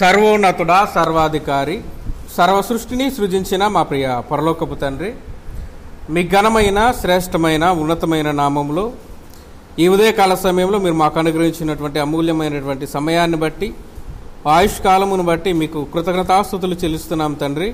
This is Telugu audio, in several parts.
సర్వోన్నతుడా సర్వాధికారి సర్వ సృష్టిని సృజించిన మా ప్రియ పరలోకపు తండ్రి మీ ఘనమైన శ్రేష్టమైన ఉన్నతమైన నామంలో ఈ ఉదయకాల సమయంలో మీరు మాకు అనుగ్రహించినటువంటి అమూల్యమైనటువంటి సమయాన్ని బట్టి ఆయుష్ కాలమును బట్టి మీకు కృతజ్ఞతాస్థుతులు చెల్లిస్తున్నాం తండ్రి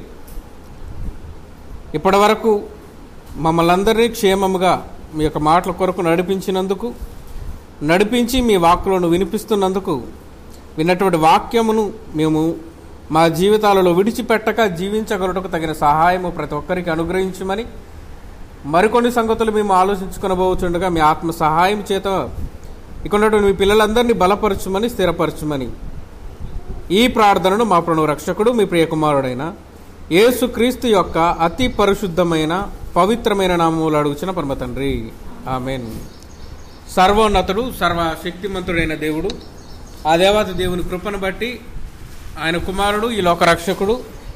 ఇప్పటి వరకు మమ్మల్ని అందరినీ క్షేమముగా మీ యొక్క మాటల కొరకు నడిపించినందుకు నడిపించి మీ వాక్కులను వినిపిస్తున్నందుకు విన్నటువంటి వాక్యమును మేము మా జీవితాలలో విడిచిపెట్టక జీవించగలటకు తగిన సహాయము ప్రతి ఒక్కరికి అనుగ్రహించమని మరికొన్ని సంగతులు మేము ఆలోచించుకొనబోతుండగా మీ ఆత్మ సహాయం చేత ఇక్కడ మీ పిల్లలందరినీ బలపరచుమని స్థిరపరచుమని ఈ ప్రార్థనను మా ప్రణు రక్షకుడు మీ ప్రియకుమారుడైన యేసుక్రీస్తు యొక్క అతి పరిశుద్ధమైన పవిత్రమైన నామములు అడుగుచిన పరమ తండ్రి ఆమెన్ సర్వోన్నతుడు సర్వశక్తిమంతుడైన దేవుడు ఆ దేవత దేవుని కృపను బట్టి ఆయన కుమారుడు ఈ లోక రక్షకుడు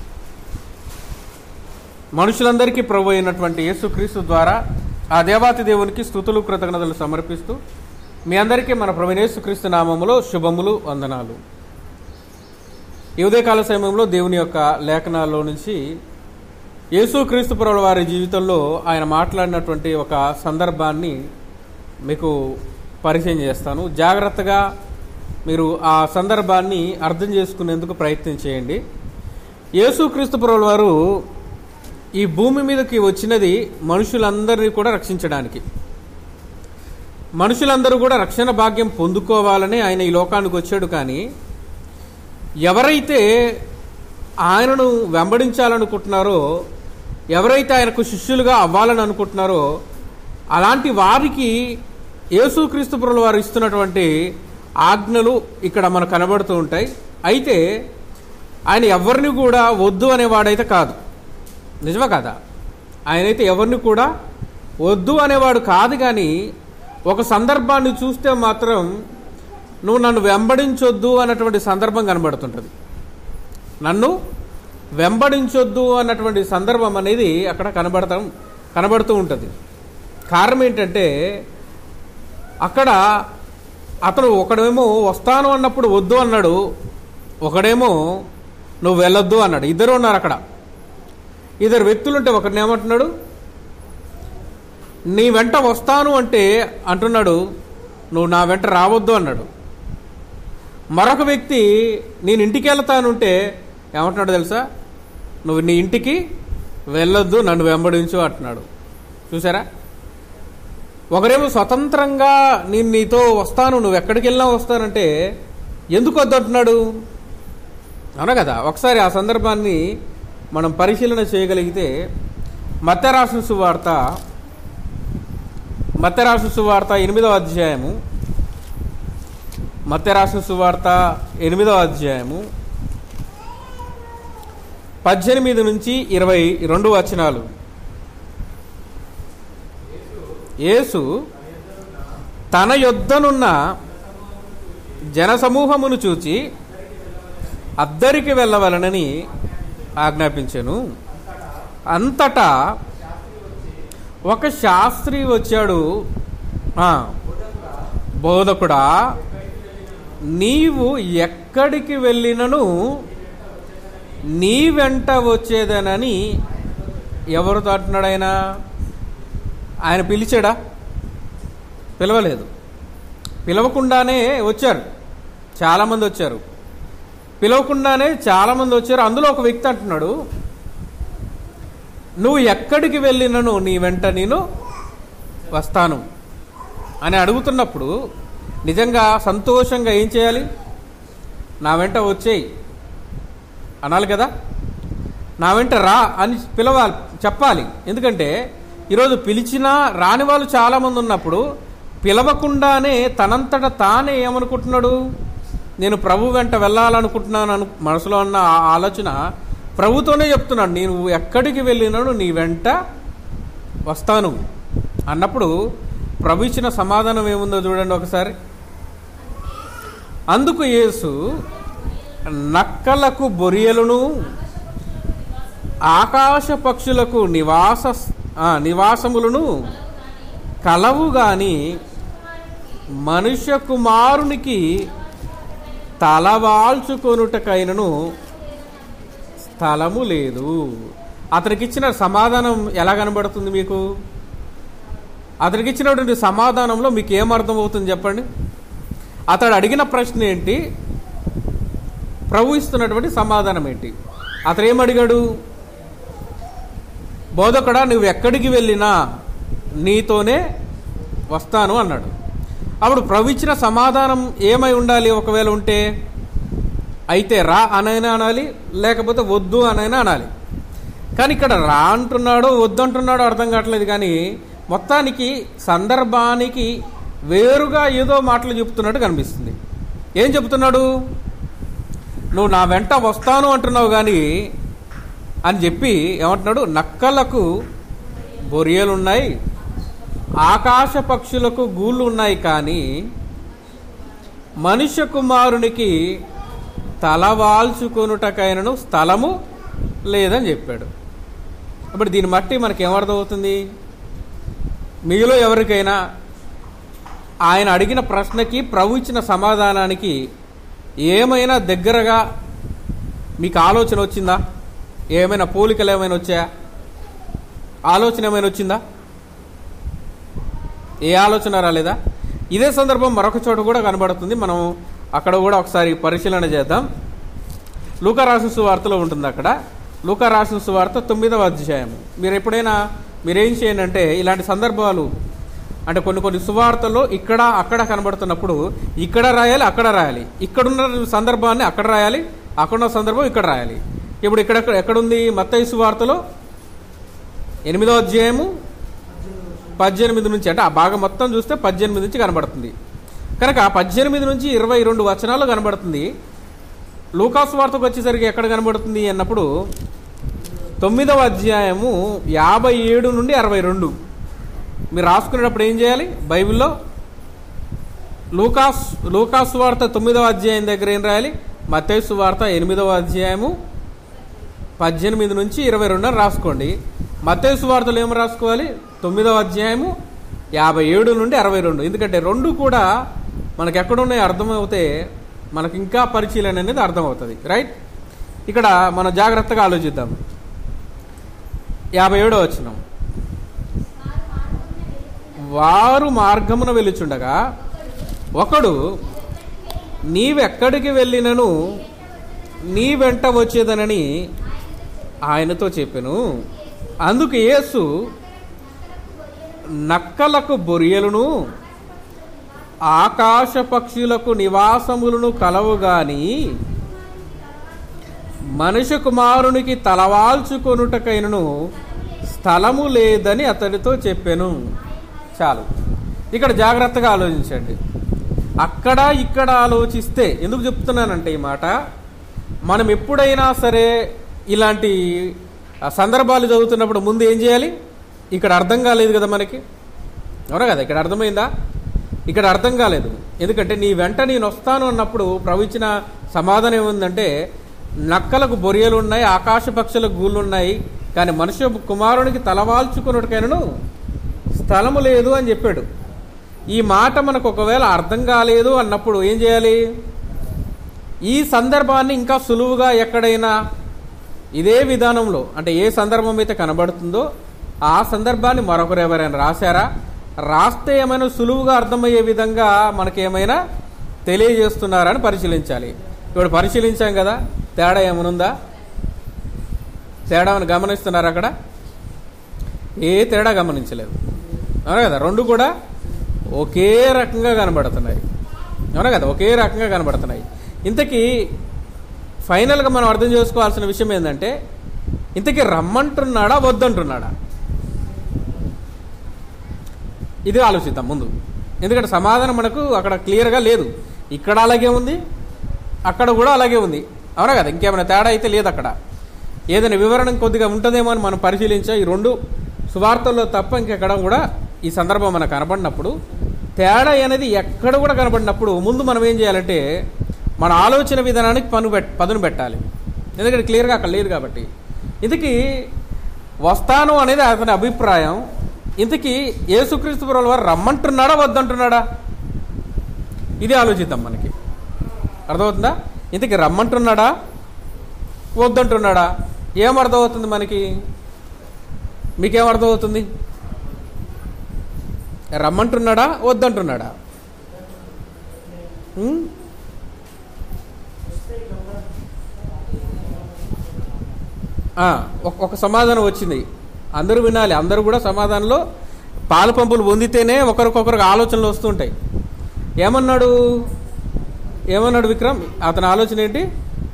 మనుషులందరికీ ప్రభు అయినటువంటి యేసుక్రీస్తు ద్వారా ఆ దేవాతి దేవునికి స్థుతులు కృతజ్ఞతలు సమర్పిస్తూ మీ అందరికీ మన ప్రభు యేసుక్రీస్తు నామములో శుభములు వందనాలు ఈ ఉదయకాల సమయంలో దేవుని యొక్క లేఖనాల్లో నుంచి యేసుక్రీస్తు ప్రభుల వారి జీవితంలో ఆయన మాట్లాడినటువంటి ఒక సందర్భాన్ని మీకు పరిచయం చేస్తాను జాగ్రత్తగా మీరు ఆ సందర్భాన్ని అర్థం చేసుకునేందుకు ప్రయత్నం చేయండి యేసుక్రీస్తు ప్రభుల వారు ఈ భూమి మీదకి వచ్చినది మనుషులందరినీ కూడా రక్షించడానికి మనుషులందరూ కూడా రక్షణ భాగ్యం పొందుకోవాలని ఆయన ఈ లోకానికి వచ్చాడు కానీ ఎవరైతే ఆయనను వెంబడించాలనుకుంటున్నారో ఎవరైతే ఆయనకు శిష్యులుగా అవ్వాలని అనుకుంటున్నారో అలాంటి వారికి యేసుక్రీస్తు ప్రభుల వారు ఇస్తున్నటువంటి ఆజ్ఞలు ఇక్కడ మనకు కనబడుతూ ఉంటాయి అయితే ఆయన ఎవరిని కూడా వద్దు అనేవాడైతే కాదు నిజమే కదా ఆయనైతే ఎవరిని కూడా వద్దు అనేవాడు కాదు కానీ ఒక సందర్భాన్ని చూస్తే మాత్రం నువ్వు నన్ను వెంబడించొద్దు అన్నటువంటి సందర్భం కనబడుతుంటుంది నన్ను వెంబడించొద్దు అన్నటువంటి సందర్భం అనేది అక్కడ కనబడతాం కనబడుతూ ఉంటుంది కారణం ఏంటంటే అక్కడ అతను ఒకడేమో వస్తాను అన్నప్పుడు వద్దు అన్నాడు ఒకడేమో నువ్వు వెళ్ళొద్దు అన్నాడు ఇద్దరు ఉన్నారు అక్కడ ఇద్దరు వ్యక్తులుంటే ఒకరిని ఏమంటున్నాడు నీ వెంట వస్తాను అంటే అంటున్నాడు నువ్వు నా వెంట రావద్దు అన్నాడు మరొక వ్యక్తి నేను ఇంటికి వెళ్తానుంటే ఏమంటున్నాడు తెలుసా నువ్వు నీ ఇంటికి వెళ్ళొద్దు నన్ను వెంబడించు అంటున్నాడు చూసారా ఒకరేమో స్వతంత్రంగా నేను నీతో వస్తాను నువ్వు ఎక్కడికి వెళ్ళినా వస్తానంటే ఎందుకు వద్దంటున్నాడు అవునా కదా ఒకసారి ఆ సందర్భాన్ని మనం పరిశీలన చేయగలిగితే మత్స్యరాశి సువార్త మత్స్యరాశి సువార్త ఎనిమిదవ అధ్యాయము మత్స్యరాశి సువార్త ఎనిమిదవ అధ్యాయము పద్దెనిమిది నుంచి ఇరవై రెండు వచనాలు యేసు తన యొద్దనున్న జనసమూహమును చూచి అద్దరికి వెళ్ళవలనని ఆజ్ఞాపించాను అంతటా ఒక శాస్త్రి వచ్చాడు ఆ, బోధకుడా నీవు ఎక్కడికి వెళ్ళినను నీ వెంట వచ్చేదనని ఎవరితో అంటున్నాడు ఆయన ఆయన పిలిచాడా పిలవలేదు పిలవకుండానే వచ్చారు చాలామంది వచ్చారు పిలవకుండానే చాలామంది వచ్చారు అందులో ఒక వ్యక్తి అంటున్నాడు నువ్వు ఎక్కడికి వెళ్ళినను నీ వెంట నేను వస్తాను అని అడుగుతున్నప్పుడు నిజంగా సంతోషంగా ఏం చేయాలి నా వెంట వచ్చేయి అనాలి కదా నా వెంట రా అని పిలవాలి చెప్పాలి ఎందుకంటే ఈరోజు పిలిచినా రాని వాళ్ళు చాలామంది ఉన్నప్పుడు పిలవకుండానే తనంతట తానే ఏమనుకుంటున్నాడు నేను ప్రభు వెంట వెళ్ళాలనుకుంటున్నాను అను మనసులో ఉన్న ఆ ఆలోచన ప్రభుతోనే చెప్తున్నాడు నేను ఎక్కడికి వెళ్ళినాను నీ వెంట వస్తాను అన్నప్పుడు ప్రభు ఇచ్చిన సమాధానం ఏముందో చూడండి ఒకసారి అందుకు యేసు నక్కలకు బొరియలను ఆకాశ పక్షులకు నివాస ఆ, నివాసములను కలవు గాని మనుష్య కుమారునికి తలవాల్చుకొనుటకైనను స్థలము లేదు అతనికి ఇచ్చిన సమాధానం ఎలా కనబడుతుంది మీకు అతనికి ఇచ్చినటువంటి సమాధానంలో మీకు ఏం అర్థమవుతుంది చెప్పండి అతడు అడిగిన ప్రశ్న ఏంటి ప్రభు ఇస్తున్నటువంటి సమాధానం ఏంటి అతడు ఏమడిగాడు బోధకుడా నువ్వు ఎక్కడికి వెళ్ళినా నీతోనే వస్తాను అన్నాడు అప్పుడు ప్రభు ఇచ్చిన సమాధానం ఏమై ఉండాలి ఒకవేళ ఉంటే అయితే రా అనైనా అనాలి లేకపోతే వద్దు అనైనా అనాలి కానీ ఇక్కడ రా అంటున్నాడో వద్దు అంటున్నాడో అర్థం కావట్లేదు కానీ మొత్తానికి సందర్భానికి వేరుగా ఏదో మాటలు చెప్తున్నట్టు కనిపిస్తుంది ఏం చెప్తున్నాడు నువ్వు నా వెంట వస్తాను అంటున్నావు కానీ అని చెప్పి ఏమంటున్నాడు నక్కలకు బొరియలు ఉన్నాయి ఆకాశ పక్షులకు గూళ్ళు ఉన్నాయి కానీ మనుష్య కుమారునికి తలవాల్చుకొనుటకైనను స్థలము లేదని చెప్పాడు ఇప్పుడు దీన్ని బట్టి మనకి ఏమర్థమవుతుంది మీలో ఎవరికైనా ఆయన అడిగిన ప్రశ్నకి ప్రభు ఇచ్చిన సమాధానానికి ఏమైనా దగ్గరగా మీకు ఆలోచన వచ్చిందా ఏమైనా పోలికలు ఏమైనా వచ్చాయా ఆలోచన ఏమైనా వచ్చిందా ఏ ఆలోచన రాలేదా ఇదే సందర్భం మరొక చోట కూడా కనబడుతుంది మనం అక్కడ కూడా ఒకసారి పరిశీలన చేద్దాం లూకా రాసిన సువార్తలో ఉంటుంది అక్కడ లూకా రాసిన సువార్త తొమ్మిదవ అధ్యాయం మీరు ఎప్పుడైనా మీరేం చేయండి అంటే ఇలాంటి సందర్భాలు అంటే కొన్ని కొన్ని సువార్తల్లో ఇక్కడ అక్కడ కనబడుతున్నప్పుడు ఇక్కడ రాయాలి అక్కడ రాయాలి ఇక్కడున్న సందర్భాన్ని అక్కడ రాయాలి అక్కడున్న సందర్భం ఇక్కడ రాయాలి ఇప్పుడు ఇక్కడ ఎక్కడుంది మత్తయి సువార్తలో ఎనిమిదో అధ్యాయము పద్దెనిమిది నుంచి అంటే ఆ భాగం మొత్తం చూస్తే పద్దెనిమిది నుంచి కనబడుతుంది కనుక పద్దెనిమిది నుంచి ఇరవై రెండు వచనాలు కనబడుతుంది లూకాసు వార్తకు వచ్చేసరికి ఎక్కడ కనబడుతుంది అన్నప్పుడు తొమ్మిదవ అధ్యాయము యాభై ఏడు నుండి అరవై రెండు మీరు రాసుకునేటప్పుడు ఏం చేయాలి బైబిల్లో లూకాస్ లూకాసు వార్త తొమ్మిదవ అధ్యాయం దగ్గర ఏం రాయాలి మతేసు వార్త ఎనిమిదవ అధ్యాయము పద్దెనిమిది నుంచి ఇరవై రెండు అని రాసుకోండి మతేసు వార్తలు ఏం రాసుకోవాలి తొమ్మిదవ అధ్యాయము యాభై ఏడు నుండి అరవై రెండు ఎందుకంటే రెండు కూడా మనకు ఎక్కడున్నాయో అర్థమవుతే మనకి ఇంకా పరిశీలన అనేది అర్థమవుతుంది రైట్ ఇక్కడ మనం జాగ్రత్తగా ఆలోచిద్దాం యాభై ఏడో వచ్చినాం వారు మార్గమున వెలుచుండగా ఒకడు నీవెక్కడికి వెళ్ళినను నీ వెంట వచ్చేదనని ఆయనతో చెప్పాను అందుకు యేసు నక్కలకు బొరియలును ఆకాశ పక్షులకు నివాసములను కలవు గాని మనుష్య కుమారునికి తలవాల్చుకొనుటకైనను స్థలము లేదని అతడితో చెప్పాను చాలు ఇక్కడ జాగ్రత్తగా ఆలోచించండి అక్కడ ఇక్కడ ఆలోచిస్తే ఎందుకు చెప్తున్నానంటే ఈ మాట మనం ఎప్పుడైనా సరే ఇలాంటి ఆ, సందర్భాలు చదువుతున్నప్పుడు ముందు ఏం చేయాలి ఇక్కడ అర్థం కాలేదు కదా మనకి అవునా కదా ఇక్కడ అర్థమైందా ఇక్కడ అర్థం కాలేదు ఎందుకంటే నీ వెంట నేను వస్తాను అన్నప్పుడు ప్రభు ఇచ్చిన సమాధానం ఏముందంటే నక్కలకు బొరియలు ఉన్నాయి ఆకాశ పక్షులకు గూళ్ళు ఉన్నాయి కానీ మనుష్య కుమారునికి తలవాల్చుకున్నట్టుకైనను స్థలము లేదు అని చెప్పాడు ఈ మాట మనకు ఒకవేళ అర్థం కాలేదు అన్నప్పుడు ఏం చేయాలి ఈ సందర్భాన్ని ఇంకా సులువుగా ఎక్కడైనా ఇదే విధానంలో అంటే ఏ సందర్భం అయితే కనబడుతుందో ఆ సందర్భాన్ని మరొకరు ఎవరైనా రాశారా రాస్తే ఏమైనా సులువుగా అర్థమయ్యే విధంగా మనకేమైనా తెలియజేస్తున్నారని పరిశీలించాలి ఇప్పుడు పరిశీలించాం కదా తేడా ఏమనుందా తేడాను గమనిస్తున్నారు అక్కడ ఏ తేడా గమనించలేదు అవునా కదా రెండు కూడా ఒకే రకంగా కనబడుతున్నాయి అవునా కదా ఒకే రకంగా కనబడుతున్నాయి ఇంతకీ ఫైనల్గా మనం అర్థం చేసుకోవాల్సిన విషయం ఏంటంటే ఇంతకీ రమ్మంటున్నాడా వద్దంటున్నాడా ఇది ఆలోచిద్దాం ముందు ఎందుకంటే సమాధానం మనకు అక్కడ క్లియర్గా లేదు ఇక్కడ అలాగే ఉంది అక్కడ కూడా అలాగే ఉంది అవునా కదా ఇంకేమైనా తేడా అయితే లేదు అక్కడ ఏదైనా వివరణ కొద్దిగా ఉంటుందేమో అని మనం పరిశీలించా ఈ రెండు సువార్తల్లో తప్ప ఇంకెక్కడ కూడా ఈ సందర్భం మనకు కనబడినప్పుడు తేడా అనేది ఎక్కడ కూడా కనబడినప్పుడు ముందు మనం ఏం చేయాలంటే మన ఆలోచన విధానానికి పను పెట్ పదును పెట్టాలి ఎందుకంటే క్లియర్గా అక్కడ లేదు కాబట్టి ఇంతకీ వస్తాను అనేది అతని అభిప్రాయం ఇంతకీ యేసుక్రీస్తు ప్రభుల వారు రమ్మంటున్నాడా వద్దంటున్నాడా ఇది ఆలోచిద్దాం మనకి అర్థమవుతుందా ఇంతకీ రమ్మంటున్నాడా వద్దంటున్నాడా ఏం అర్థమవుతుంది మనకి మీకేం అర్థమవుతుంది రమ్మంటున్నాడా వద్దంటున్నాడా ఉం? ఆ, ఒక- ఒక సమాధానం వచ్చింది అందరూ వినాలి అందరూ కూడా సమాధానంలో పాలు పంపులు పొందితేనే ఒకరికొకరికి ఆలోచనలు వస్తుంటాయి ఏమన్నాడు ఏమన్నాడు విక్రమ్ అతని ఆలోచన ఏంటి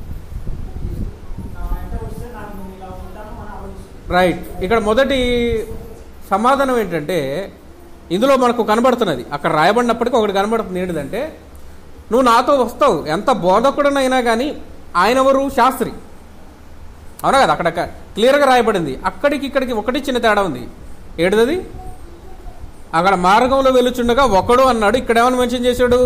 నా వెంట వస్తే నాకు నేను ఇలా ఉంటాను అని ఆలోచిస్తున్నాను రైట్ ఇక్కడ మొదటి సమాధానం ఏంటంటే ఇందులో మనకు కనబడుతున్నది అక్కడ రాయబడినప్పటికీ ఒకటి కనబడుతుంది ఏంటిదంటే నువ్వు నాతో వస్తావు ఎంత బోధకుడనైనా కానీ ఆయన ఎవరు శాస్త్రి అవునా కదా అక్కడ క్లియర్గా రాయబడింది అక్కడికి ఇక్కడికి ఒకటి చిన్న తేడా ఉంది ఏడుదది అక్కడ మార్గంలో వెలుచుండగా ఒకడు అన్నాడు ఇక్కడ ఏమని మెన్షన్ చేశాడు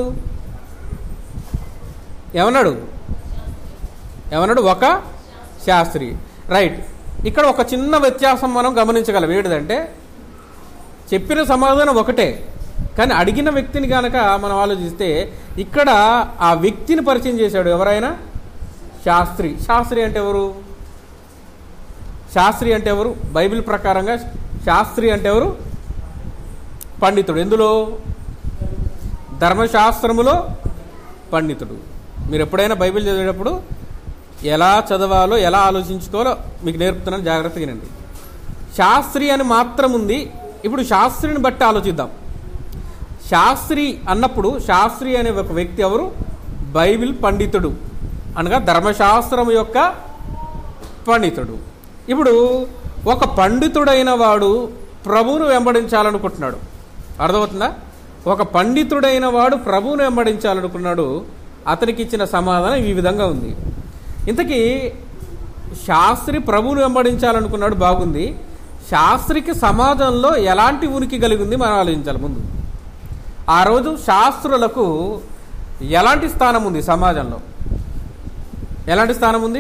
ఏమన్నాడు ఏమన్నాడు ఒక శాస్త్రి రైట్ ఇక్కడ ఒక చిన్న వ్యత్యాసం మనం గమనించగలం ఏంటిదంటే చెప్పిన సమాధానం ఒకటే కానీ అడిగిన వ్యక్తిని కనుక మనం ఆలోచిస్తే ఇక్కడ ఆ వ్యక్తిని పరిచయం చేశాడు ఎవరైనా శాస్త్రి శాస్త్రి అంటే ఎవరు శాస్త్రి అంటే ఎవరు బైబిల్ ప్రకారంగా శాస్త్రి అంటే ఎవరు పండితుడు ఎందులో ధర్మశాస్త్రములో పండితుడు మీరు ఎప్పుడైనా బైబిల్ చదివేటప్పుడు ఎలా చదవాలో ఎలా ఆలోచించుకోవాలో మీకు నేర్పుతున్నాను జాగ్రత్తగా వినండి శాస్త్రి అని మాత్రం ఉంది ఇప్పుడు శాస్త్రిని బట్టి ఆలోచిద్దాం శాస్త్రి అన్నప్పుడు శాస్త్రి అనే ఒక వ్యక్తి ఎవరు బైబిల్ పండితుడు అనగా ధర్మశాస్త్రం యొక్క పండితుడు ఇప్పుడు ఒక పండితుడైన వాడు ప్రభువును వెంబడించాలనుకుంటున్నాడు అర్థమవుతుందా ఒక పండితుడైన వాడు ప్రభువును వెంబడించాలనుకున్నాడు అతనికి ఇచ్చిన సమాధానం ఈ విధంగా ఉంది ఇంతకీ శాస్త్రి ప్రభువును వెంబడించాలనుకున్నాడు బాగుంది శాస్త్రికి సమాజంలో ఎలాంటి ఉనికి కలిగి ఉంది మనం ఆలోచించాలి ముందు ఆ రోజు శాస్త్రులకు ఎలాంటి స్థానం ఉంది సమాజంలో ఎలాంటి స్థానం ఉంది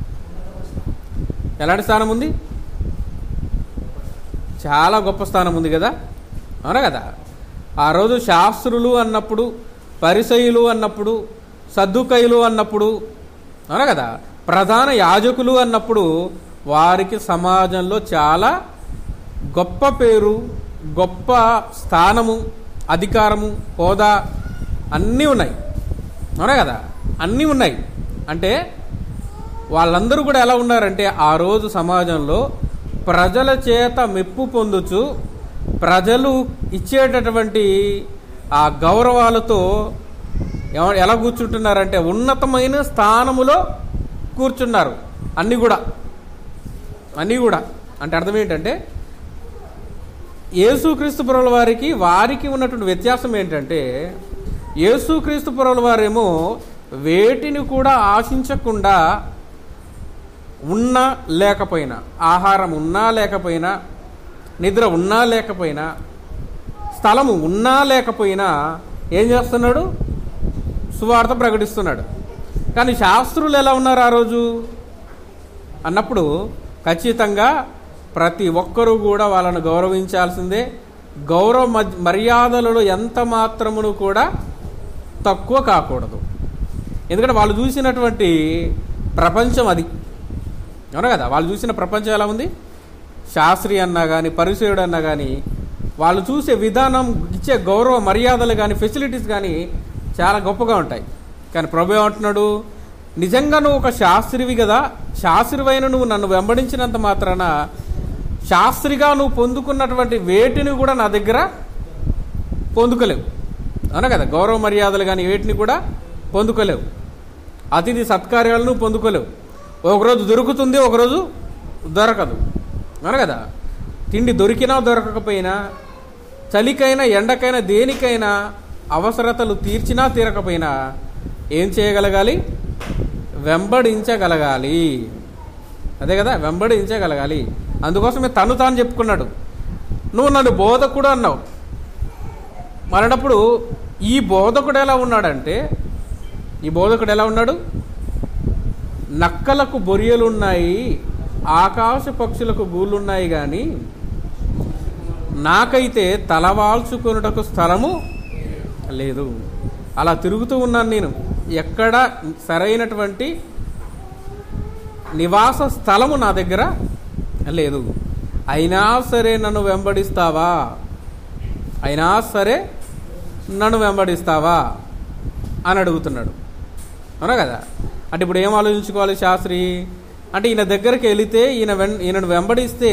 ఎలాంటి స్థానం ఉంది చాలా గొప్ప స్థానం ఉంది కదా అవునా కదా ఆ రోజు శాస్త్రులు అన్నప్పుడు పరిసయులు అన్నప్పుడు సద్దుకైలు అన్నప్పుడు అవునా కదా ప్రధాన యాజకులు అన్నప్పుడు వారికి సమాజంలో చాలా గొప్ప పేరు గొప్ప స్థానము అధికారము హోదా అన్నీ ఉన్నాయి అవునా కదా అన్నీ ఉన్నాయి అంటే వాళ్ళందరూ కూడా ఎలా ఉన్నారంటే ఆ రోజు సమాజంలో ప్రజల చేత మెప్పు పొందుచు ప్రజలు ఇచ్చేటటువంటి ఆ గౌరవాలతో ఎవ- ఎలా కూర్చుంటున్నారంటే ఉన్నతమైన స్థానములో కూర్చున్నారు అన్నీ కూడా అన్నీ కూడా అంటే అర్థం ఏంటంటే యేసుక్రీస్తు పురల వారికి వారికి ఉన్నటువంటి వ్యత్యాసం ఏంటంటే యేసుక్రీస్తు పురల వారేమో వేటిని కూడా ఆశించకుండా ఉన్నా లేకపోయినా ఆహారం ఉన్నా లేకపోయినా నిద్ర ఉన్నా లేకపోయినా స్థలము ఉన్నా లేకపోయినా ఏం చేస్తున్నాడు సువార్త ప్రకటిస్తున్నాడు కానీ శాస్త్రులు ఎలా ఉన్నారు ఆ రోజు అన్నప్పుడు ఖచ్చితంగా ప్రతి ఒక్కరూ కూడా వాళ్ళను గౌరవించాల్సిందే గౌరవ మద్- మర్యాదలలో ఎంత మాత్రమును కూడా తక్కువ కాకూడదు ఎందుకంటే వాళ్ళు చూసినటువంటి ప్రపంచం అది అవునా కదా వాళ్ళు చూసిన ప్రపంచం ఎలా ఉంది శాస్త్రి అన్నా కానీ పరిచయుడు అన్నా కానీ వాళ్ళు చూసే విధానం ఇచ్చే గౌరవ మర్యాదలు కానీ ఫెసిలిటీస్ కానీ చాలా గొప్పగా ఉంటాయి కానీ ప్రభు ఏమంటున్నాడు నిజంగా నువ్వు ఒక శాస్త్రివి కదా శాస్త్రివైన నువ్వు నన్ను వెంబడించినంత మాత్రాన శాస్త్రిగా నువ్వు పొందుకున్నటువంటి వేటిని కూడా నా దగ్గర పొందుకోలేవు అవునా కదా గౌరవ మర్యాదలు కానీ వేటిని కూడా పొందుకోలేవు అతిథి సత్కార్యాలను పొందుకోలేవు ఒకరోజు దొరుకుతుంది ఒకరోజు దొరకదు అవునా కదా తిండి దొరికినా దొరకకపోయినా చలికైనా ఎండకైనా దేనికైనా అవసరతలు తీర్చినా తీరకపోయినా ఏం చేయగలగాలి వెంబడించగలగాలి అదే కదా వెంబడించగలగాలి అందుకోసమే తను తాను చెప్పుకున్నాడు నువ్వు నన్ను బోధకుడు అన్నావు మరనప్పుడు ఈ బోధకుడు ఎలా ఉన్నాడంటే ఈ బోధకుడు ఎలా ఉన్నాడు నక్కలకు బొరియలున్నాయి ఆకాశ పక్షులకు గూళ్ళున్నాయి కానీ నాకైతే తలవాల్చుకొనుటకు స్థలము లేదు అలా తిరుగుతూ ఉన్నాను నేను ఎక్కడ సరైనటువంటి నివాస స్థలము నా దగ్గర లేదు అయినా సరే నన్ను వెంబడిస్తావా అయినా సరే నన్ను వెంబడిస్తావా అని అడుగుతున్నాడు అవునా కదా అంటే ఇప్పుడు ఏం ఆలోచించుకోవాలి శాస్త్రి అంటే ఈయన దగ్గరికి వెళితే ఈయన వెం ఈయనను వెంబడిస్తే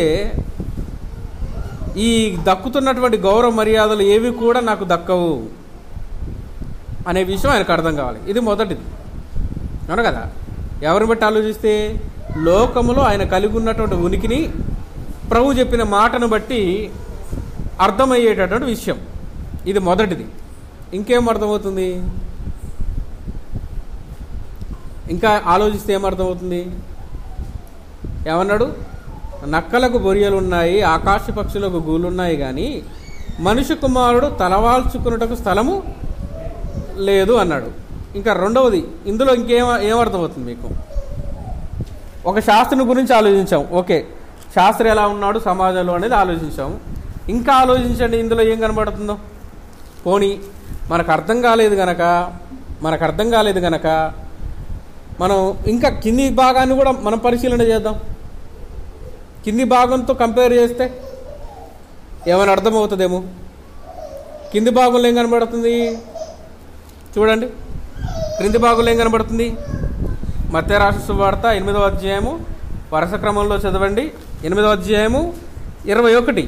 ఈ దక్కుతున్నటువంటి గౌరవ మర్యాదలు ఏవి కూడా నాకు దక్కవు అనే విషయం ఆయనకు అర్థం కావాలి ఇది మొదటిది అవును కదా ఎవరిని బట్టి ఆలోచిస్తే లోకములో ఆయన కలిగి ఉన్నటువంటి ఉనికిని ప్రభు చెప్పిన మాటను బట్టి అర్థమయ్యేటటువంటి విషయం ఇది మొదటిది ఇంకేం అర్థమవుతుంది ఇంకా ఆలోచిస్తే ఏం అర్థమవుతుంది ఏమన్నాడు నక్కలకు బొరియలు ఉన్నాయి ఆకాశ పక్షులకు గూలున్నాయి కానీ మనుష్య కుమారుడు తలవాల్చుకున్నటకు స్థలము లేదు అన్నాడు ఇంకా రెండవది ఇందులో ఇంకేం ఏమర్థమవుతుంది మీకు ఒక శాస్త్రుని గురించి ఆలోచించాం ఓకే శాస్త్రి ఎలా ఉన్నాడు సమాజంలో అనేది ఆలోచించాం ఇంకా ఆలోచించండి ఇందులో ఏం కనబడుతుందో పోనీ మనకు అర్థం కాలేదు గనక మనకు అర్థం కాలేదు గనక మనం ఇంకా కింది భాగాన్ని కూడా మనం పరిశీలన చేద్దాం కింది భాగంతో కంపేర్ చేస్తే ఏమైనా అర్థమవుతుందేమో కింది భాగంలో ఏం కనబడుతుంది చూడండి క్రింది భాగంలో ఏం కనబడుతుంది మధ్య రాష్ట్ర సువార్త ఎనిమిదవ అధ్యాయము వరుస క్రమంలో చదవండి ఎనిమిదవ అధ్యాయము ఇరవై ఒకటి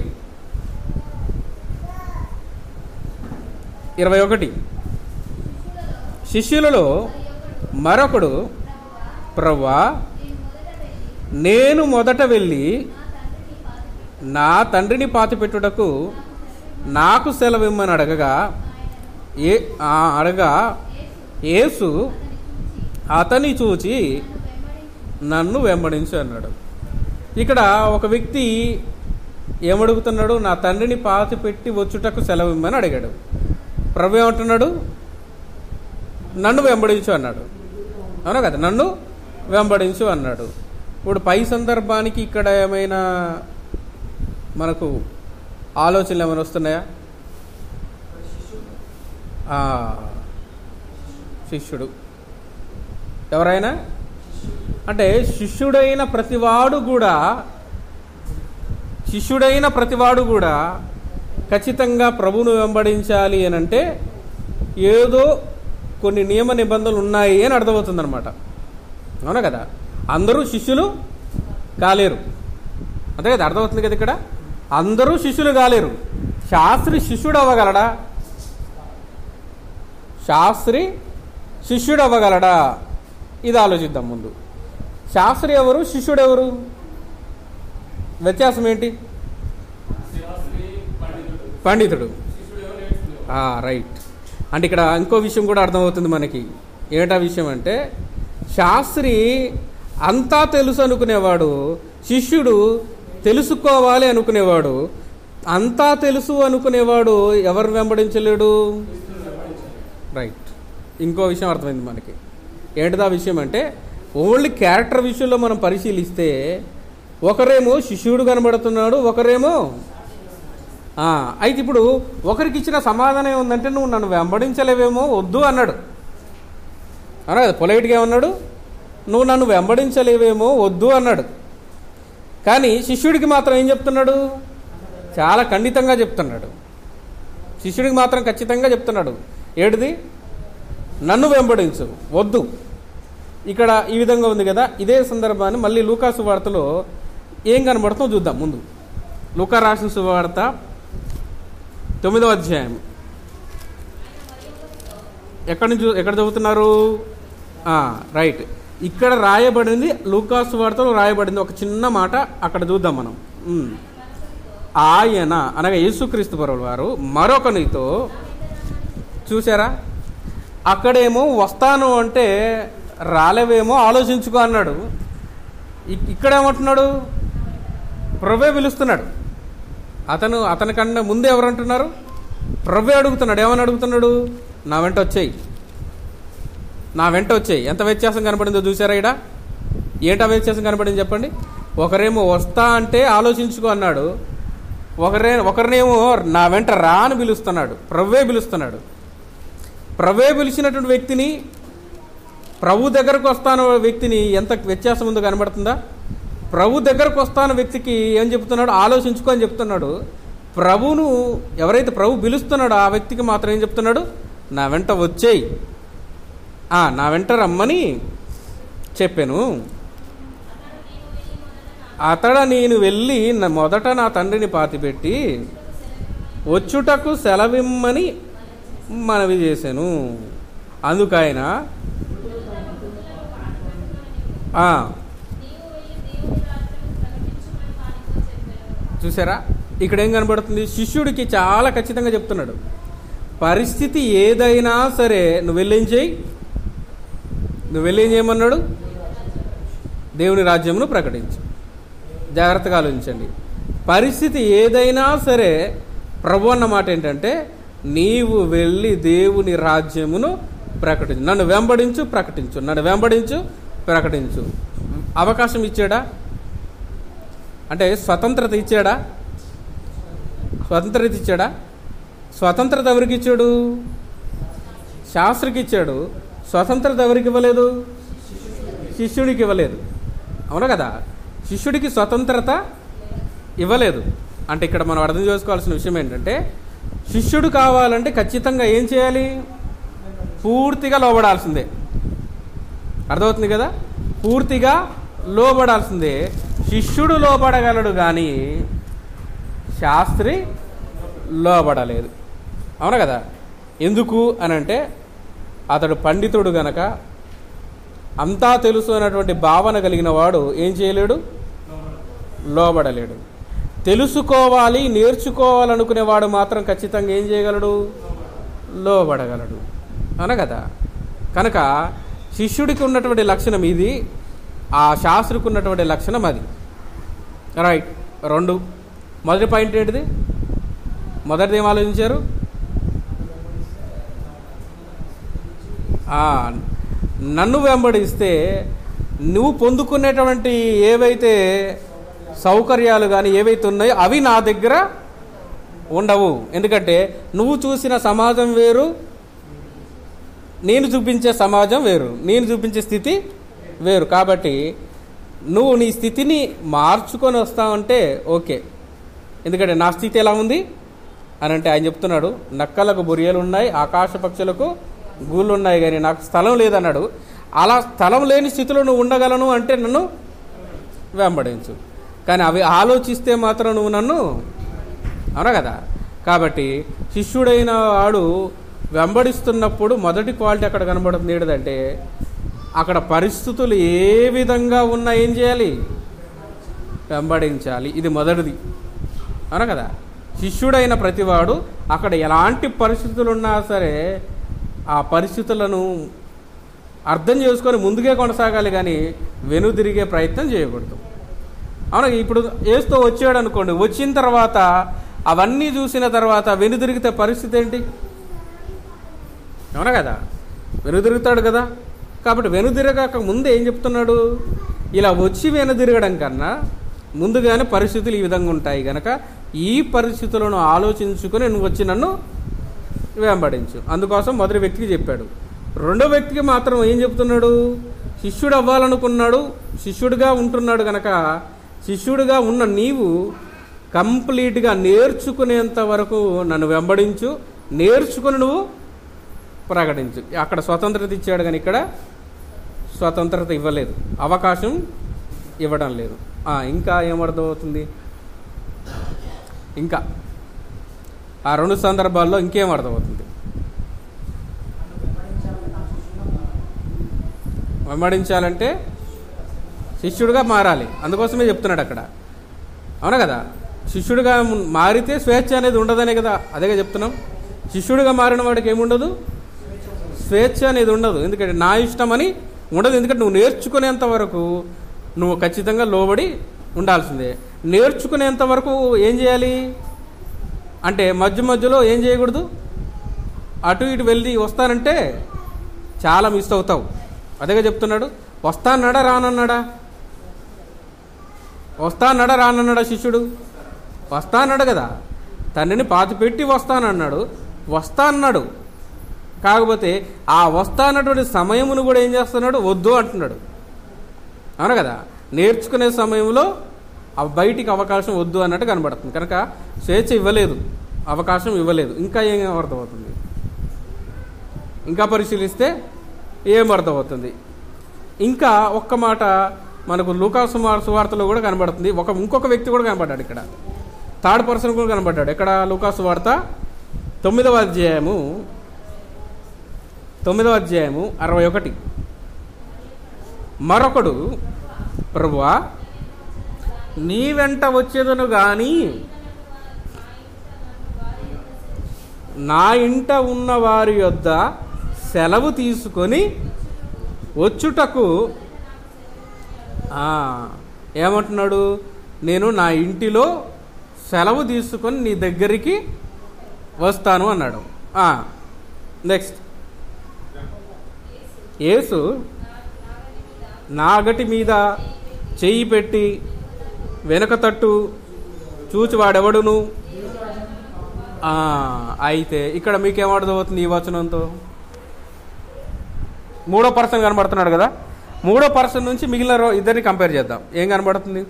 ఇరవై ఒకటి శిష్యులలో మరొకడు ప్రవ్వా నేను మొదట వెళ్ళి నా తండ్రిని పాతిపెట్టుటకు నాకు సెలవిమ్మని అడగగా ఏ ఆ అడగా యేసు అతని చూచి నన్ను వెంబడించు అన్నాడు ఇక్కడ ఒక వ్యక్తి ఏమడుగుతున్నాడు నా తండ్రిని పాతి పెట్టి వచ్చుటకు సెలవిమ్మని అడిగాడు ప్రభు ఏమంటున్నాడు నన్ను వెంబడించు అన్నాడు అవునా కదా నన్ను వెంబడించు అన్నాడు ఇప్పుడు పై సందర్భానికి ఇక్కడ ఏమైనా మనకు ఆలోచనలు ఏమైనా వస్తున్నాయా ఆ, శిష్యుడు ఎవరైనా అంటే శిష్యుడైన ప్రతివాడు కూడా శిష్యుడైన ప్రతివాడు కూడా ఖచ్చితంగా ప్రభువును వెంబడించాలి అని అంటే ఏదో కొన్ని నియమ నిబంధనలు ఉన్నాయి అని అర్థమవుతుంది అనమాట అవునా కదా అందరూ శిష్యులు కాలేరు అంతే కదా అర్థమవుతుంది కదా ఇక్కడ అందరూ శిష్యులు కాలేరు శాస్త్రి శిష్యుడు అవ్వగలడా శాస్త్రి శిష్యుడు అవ్వగలడా ఇది ఆలోచిద్దాం ముందు శాస్త్రి ఎవరు శిష్యుడు ఎవరు వ్యత్యాసం ఏంటి పండితుడు ఆ, రైట్ అంటే ఇక్కడ ఇంకో విషయం కూడా అర్థమవుతుంది మనకి ఏటా విషయం అంటే శాస్త్రి అంతా తెలుసు అనుకునేవాడు శిష్యుడు తెలుసుకోవాలి అనుకునేవాడు అంతా తెలుసు అనుకునేవాడు ఎవరు వెంబడించలేడు రైట్ ఇంకో విషయం అర్థమైంది మనకి ఏంటిదా విషయం అంటే ఓన్లీ క్యారెక్టర్ విషయంలో మనం పరిశీలిస్తే ఒకరేమో శిష్యుడు కనబడుతున్నాడు ఒకరేమో ఆ, అయితే ఇప్పుడు ఒకరికి ఇచ్చిన సమాధానం ఏముందంటే నువ్వు నన్ను వెంబడించలేవేమో వద్దు అన్నాడు అన్నా కదా పొలైట్గా ఏమన్నాడు నువ్వు నన్ను వెంబడించలేవేమో వద్దు అన్నాడు కానీ శిష్యుడికి మాత్రం ఏం చెప్తున్నాడు చాలా ఖండితంగా చెప్తున్నాడు శిష్యుడికి మాత్రం ఖచ్చితంగా చెప్తున్నాడు ఏడిది నన్ను వెంబడించు వద్దు ఇక్కడ ఈ విధంగా ఉంది కదా ఇదే సందర్భాన్ని మళ్ళీ లూకాసు వార్తలో ఏం కనబడుతుందో చూద్దాం ముందు లూకా రాసిన సువార్త తొమ్మిదవ అధ్యాయం ఎక్కడి నుంచి ఎక్కడ చదువుతున్నారు ఆ, రైట్ ఇక్కడ రాయబడింది లూకాసు వార్తలో రాయబడింది ఒక చిన్న మాట అక్కడ చూద్దాం మనం ఉమ్. ఆయన అనగా యేసుక్రీస్తు పరువుల వారు మరొకనితో చూసారా అక్కడేమో వస్తాను అంటే రాలేవేమో ఆలోచించుకో అన్నాడు ఇక్- ఇక్కడేమంటున్నాడు ప్రభే పిలుస్తున్నాడు అతను అతని కన్నా ముందే ఎవరు అంటున్నారు ప్రభే అడుగుతున్నాడు ఏమని అడుగుతున్నాడు నా వెంట వచ్చేయి నా వెంట వచ్చేయి ఎంత వ్యత్యాసం కనపడిందో చూసారా ఇడ ఏంటా వ్యత్యాసం కనపడింది చెప్పండి ఒకరేమో వస్తా అంటే ఆలోచించుకో అన్నాడు ఒకరే ఒకరినేమో నా వెంట రా అని పిలుస్తున్నాడు ప్రవ్వే పిలుస్తున్నాడు ప్రవ్వే పిలిచినటువంటి వ్యక్తిని ప్రభు దగ్గరకు వస్తాను వ్యక్తిని ఎంత వ్యత్యాసం ఉందో కనబడుతుందా ప్రభు దగ్గరకు వస్తాను వ్యక్తికి ఏం చెప్తున్నాడు ఆలోచించుకో అని చెప్తున్నాడు ప్రభువును ఎవరైతే ప్రభు పిలుస్తున్నాడో ఆ వ్యక్తికి మాత్రం ఏం చెప్తున్నాడు నా వెంట వచ్చేయి ఆ, నా వెంట రమ్మని చెప్పాను అతడ నేను వెళ్ళి నా- మొదట నా తండ్రిని పాతిపెట్టి వచ్చుటకు సెలవిమ్మని మనవి చేశాను అందుకైన ఆ, చూసారా ఇక్కడ ఏం కనబడుతుంది శిష్యుడికి చాలా ఖచ్చితంగా చెప్తున్నాడు పరిస్థితి ఏదైనా సరే నువ్వు వెళ్ళేం చేయి నువ్వు వెళ్ళేం చేయమన్నాడు దేవుని రాజ్యమును ప్రకటించు జాగ్రత్తగా ఆలోచించండి పరిస్థితి ఏదైనా సరే ప్రభు అన్న మాట ఏంటంటే నీవు వెళ్ళి దేవుని రాజ్యమును ప్రకటించు నన్ను వెంబడించు ప్రకటించు నన్ను వెంబడించు ప్రకటించు అవకాశం ఇచ్చాడా అంటే స్వతంత్రత ఇచ్చాడా స్వతంత్రత ఇచ్చాడా స్వతంత్రత ఎవరికి ఇచ్చాడు శాస్త్రికి ఇచ్చాడు స్వతంత్రత ఎవరికి ఇవ్వలేదు శిష్యుడికి ఇవ్వలేదు అవునా కదా శిష్యుడికి స్వతంత్రత ఇవ్వలేదు అంటే ఇక్కడ మనం అర్థం చేసుకోవాల్సిన విషయం ఏంటంటే శిష్యుడు కావాలంటే ఖచ్చితంగా ఏం చేయాలి పూర్తిగా లోబడాల్సిందే అర్థమవుతుంది కదా పూర్తిగా లోబడాల్సిందే శిష్యుడు లోబడగలడు కానీ శాస్త్రి లోబడలేదు అవునా కదా ఎందుకు అని అంటే అతడు పండితుడు గనక అంతా తెలుసు అన్నటువంటి భావన కలిగిన వాడు ఏం చేయలేడు లోబడలేడు తెలుసుకోవాలి నేర్చుకోవాలనుకునేవాడు మాత్రం ఖచ్చితంగా ఏం చేయగలడు లోబడగలడు అవునా కదా కనుక శిష్యుడికి ఉన్నటువంటి లక్షణం ఇది ఆ శాస్త్రికి ఉన్నటువంటి లక్షణం అది రైట్ రెండు మొదటి పాయింట్ ఏంటిది మొదటిది ఏం ఆలోచించారు ఆ, నన్ను వెంబడిస్తే నువ్వు పొందుకునేటువంటి ఏవైతే సౌకర్యాలు కానీ ఏవైతే ఉన్నాయో అవి నా దగ్గర ఉండవు ఎందుకంటే నువ్వు చూసిన సమాజం వేరు నేను చూపించే సమాజం వేరు నేను చూపించే స్థితి వేరు కాబట్టి నువ్వు నీ స్థితిని మార్చుకొని వస్తావంటే ఓకే ఎందుకంటే నా స్థితి ఎలా ఉంది అని అంటే ఆయన చెప్తున్నాడు నక్కలకు బొరియలు ఉన్నాయి ఆకాశ పక్షులకు గూళ్ళు ఉన్నాయి కానీ నాకు స్థలం లేదన్నాడు అలా స్థలం లేని స్థితిలో నువ్వు ఉండగలను అంటే నన్ను వెంబడించు కానీ అవి ఆలోచిస్తే మాత్రం నువ్వు నన్ను అవునా కదా కాబట్టి శిష్యుడైన వాడు వెంబడిస్తున్నప్పుడు మొదటి క్వాలిటీ అక్కడ కనబడుతుంది ఏంటంటే అక్కడ పరిస్థితులు ఏ విధంగా ఉన్నా ఏం చేయాలి వెంబడించాలి ఇది మొదటిది అవునా కదా శిష్యుడైన ప్రతివాడు అక్కడ ఎలాంటి పరిస్థితులు ఉన్నా సరే ఆ పరిస్థితులను అర్థం చేసుకొని ముందుకే కొనసాగాలి కానీ వెనుదిరిగే ప్రయత్నం చేయకూడదు అవునా ఇప్పుడు వేస్తూ వచ్చాడు అనుకోండి వచ్చిన తర్వాత అవన్నీ చూసిన తర్వాత వెనుదిరిగితే పరిస్థితి ఏంటి అవునా కదా వెనుదిరుగుతాడు కదా కాబట్టి వెనుదిరగక ముందు ఏం చెప్తున్నాడు ఇలా వచ్చి వెనుదిరగడం కన్నా ముందుగానే పరిస్థితులు ఈ విధంగా ఉంటాయి గనక ఈ పరిస్థితులను ఆలోచించుకొని నువ్వు వచ్చి నన్ను వెంబడించు అందుకోసం మొదటి వ్యక్తికి చెప్పాడు రెండో వ్యక్తికి మాత్రం ఏం చెప్తున్నాడు శిష్యుడు అవ్వాలనుకున్నాడు శిష్యుడిగా ఉంటున్నాడు గనక శిష్యుడిగా ఉన్న నీవు కంప్లీట్గా నేర్చుకునేంత వరకు నన్ను వెంబడించు నేర్చుకుని నువ్వు ప్రకటించు అక్కడ స్వతంత్రత ఇచ్చాడు కానీ ఇక్కడ స్వతంత్రత ఇవ్వలేదు అవకాశం ఇవ్వడం లేదు ఆ, ఇంకా ఏమర్థమవుతుంది ఇంకా ఆ రెండు సందర్భాల్లో ఇంకేం అర్థమవుతుంది వెంబడించాలంటే శిష్యుడిగా మారాలి అందుకోసమే చెప్తున్నాడు అక్కడ అవునా కదా శిష్యుడిగా ము- మారితే స్వేచ్ఛ అనేది ఉండదనే కదా అదేగా చెప్తున్నాం శిష్యుడిగా మారిన వాడికి ఏముండదు స్వేచ్ఛ అనేది ఉండదు ఎందుకంటే నా ఇష్టం అని ఉండదు ఎందుకంటే నువ్వు నేర్చుకునేంత వరకు నువ్వు ఖచ్చితంగా లోబడి ఉండాల్సిందే నేర్చుకునేంత వరకు ఏం చేయాలి అంటే మధ్య మధ్యలో ఏం చేయకూడదు అటు ఇటు వెళ్ళి వస్తానంటే చాలా మిస్ అవుతావు అదేగా చెప్తున్నాడు వస్తానడా రానన్నాడా వస్తానడా రానన్నాడా శిష్యుడు వస్తానన్నాడు కదా తండ్రిని పాతి పెట్టి వస్తానన్నాడు వస్తా అన్నాడు కాకపోతే ఆ వస్తానటువంటి సమయమును కూడా ఏం చేస్తున్నాడు వద్దు అంటున్నాడు అవును కదా నేర్చుకునే సమయంలో ఆ బయటికి అవకాశం వద్దు అన్నట్టు కనబడుతుంది కనుక స్వేచ్ఛ ఇవ్వలేదు అవకాశం ఇవ్వలేదు ఇంకా ఏం అర్థమవుతుంది ఇంకా పరిశీలిస్తే ఏం అర్థమవుతుంది ఇంకా ఒక్క మాట మనకు లూకా సుమార్ సువార్తలో కూడా కనబడుతుంది ఒక ఇంకొక వ్యక్తి కూడా కనబడ్డాడు ఇక్కడ థర్డ్ పర్సన్ కూడా కనబడ్డాడు ఎక్కడ లూకా సువార్త తొమ్మిదవ అధ్యాయము తొమ్మిదవ అధ్యాయము అరవై ఒకటి మరొకడు ప్రభువా నీ వెంట వచ్చేదను గాని నా ఇంట ఉన్న వారి యొద్ద సెలవు తీసుకొని వచ్చుటకు ఆ, ఏమంటున్నాడు నేను నా ఇంటిలో సెలవు తీసుకొని నీ దగ్గరికి వస్తాను అన్నాడు నెక్స్ట్ యేసు నాగటి మీద చెయ్యి పెట్టి వెనక తట్టు చూచి వాడెవడును ఆ, అయితే ఇక్కడ మీకేం అర్థమవుతుంది ఈ వచనంతో మూడో పర్సన్ కనబడుతున్నాడు కదా మూడో పర్సన్ నుంచి మిగిలిన రో- ఇద్దరిని కంపేర్ చేద్దాం ఏం కనబడుతుంది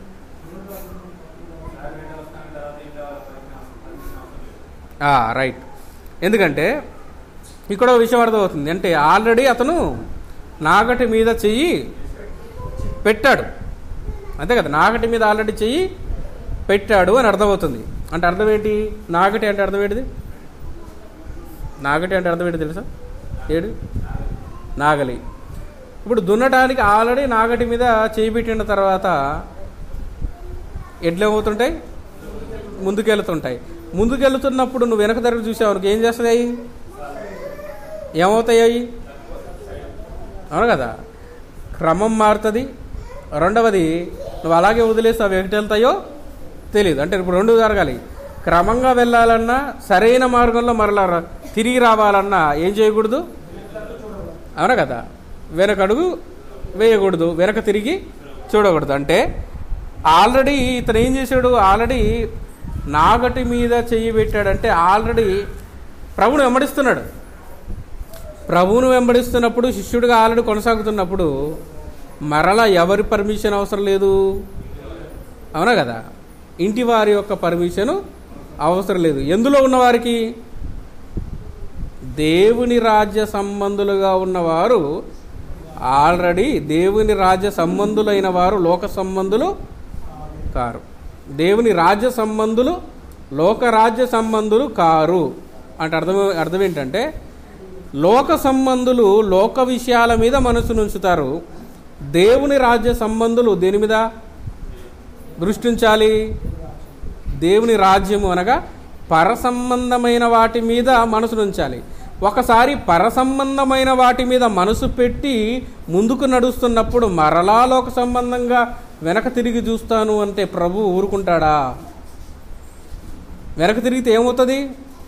ఆ, రైట్ ఎందుకంటే ఇక్కడ ఒక విషయం అర్థమవుతుంది అంటే ఆల్రెడీ అతను నాగటి మీద చెయ్యి పెట్టాడు అంతే కదా నాగటి మీద ఆల్రెడీ చెయ్యి పెట్టాడు అని అర్థమవుతుంది అంటే అర్థం ఏంటి నాగటి అంటే అర్థం ఏంటిది నాగటి అంటే అర్థం ఏంటి తెలుసా ఏడు నాగలి ఇప్పుడు దున్నటానికి ఆల్రెడీ నాగటి మీద చేయి పెట్టిన తర్వాత ఎడ్లు ఏమవుతుంటాయి ముందుకెళ్తుంటాయి ముందుకెళ్తున్నప్పుడు నువ్వు వెనక తరగతి చూసావు అనుకో ఏం చేస్తుంది అవి ఏమవుతాయి అవి అవును కదా క్రమం మారుతుంది రెండవది నువ్వు అలాగే వదిలేస్తే అవి ఎక్కడికి వెళ్తాయో తెలియదు అంటే ఇప్పుడు రెండు జరగాలి క్రమంగా వెళ్ళాలన్నా సరైన మార్గంలో మరలా రా- తిరిగి రావాలన్నా ఏం చేయకూడదు అవునా కదా వెనకడుగు వేయకూడదు వెనక తిరిగి చూడకూడదు అంటే ఆల్రెడీ ఇతను ఏం చేశాడు ఆల్రెడీ నాగటి మీద చెయ్యి పెట్టాడంటే ఆల్రెడీ ప్రభుని వెంబడిస్తున్నాడు ప్రభువును వెంబడిస్తున్నప్పుడు శిష్యుడిగా ఆల్రెడీ కొనసాగుతున్నప్పుడు మరలా ఎవరి పర్మిషన్ అవసరం లేదు అవునా కదా ఇంటి వారి యొక్క పర్మిషన్ అవసరం లేదు ఎందులో ఉన్నవారికి దేవుని రాజ్య సంబంధులుగా ఉన్నవారు ఆల్రెడీ దేవుని రాజ్య సంబంధులైన వారు లోక సంబంధులు కారు దేవుని రాజ్య సంబంధులు లోక రాజ్య సంబంధులు కారు అంటే అర్థం అర్థం ఏంటంటే లోక సంబంధులు లోక విషయాల మీద మనసును ఉంచుతారు దేవుని రాజ్య సంబంధులు దేని మీద దృష్టి ఉంచాలి దేవుని రాజ్యము అనగా పరసంబంధమైన వాటి మీద మనసును ఉంచాలి ఒకసారి పరసంబంధమైన వాటి మీద మనసు పెట్టి ముందుకు నడుస్తున్నప్పుడు మరలా లోక సంబంధంగా వెనక తిరిగి చూస్తాను అంటే ప్రభు ఊరుకుంటాడా వెనక తిరిగితే ఏమవుతుంది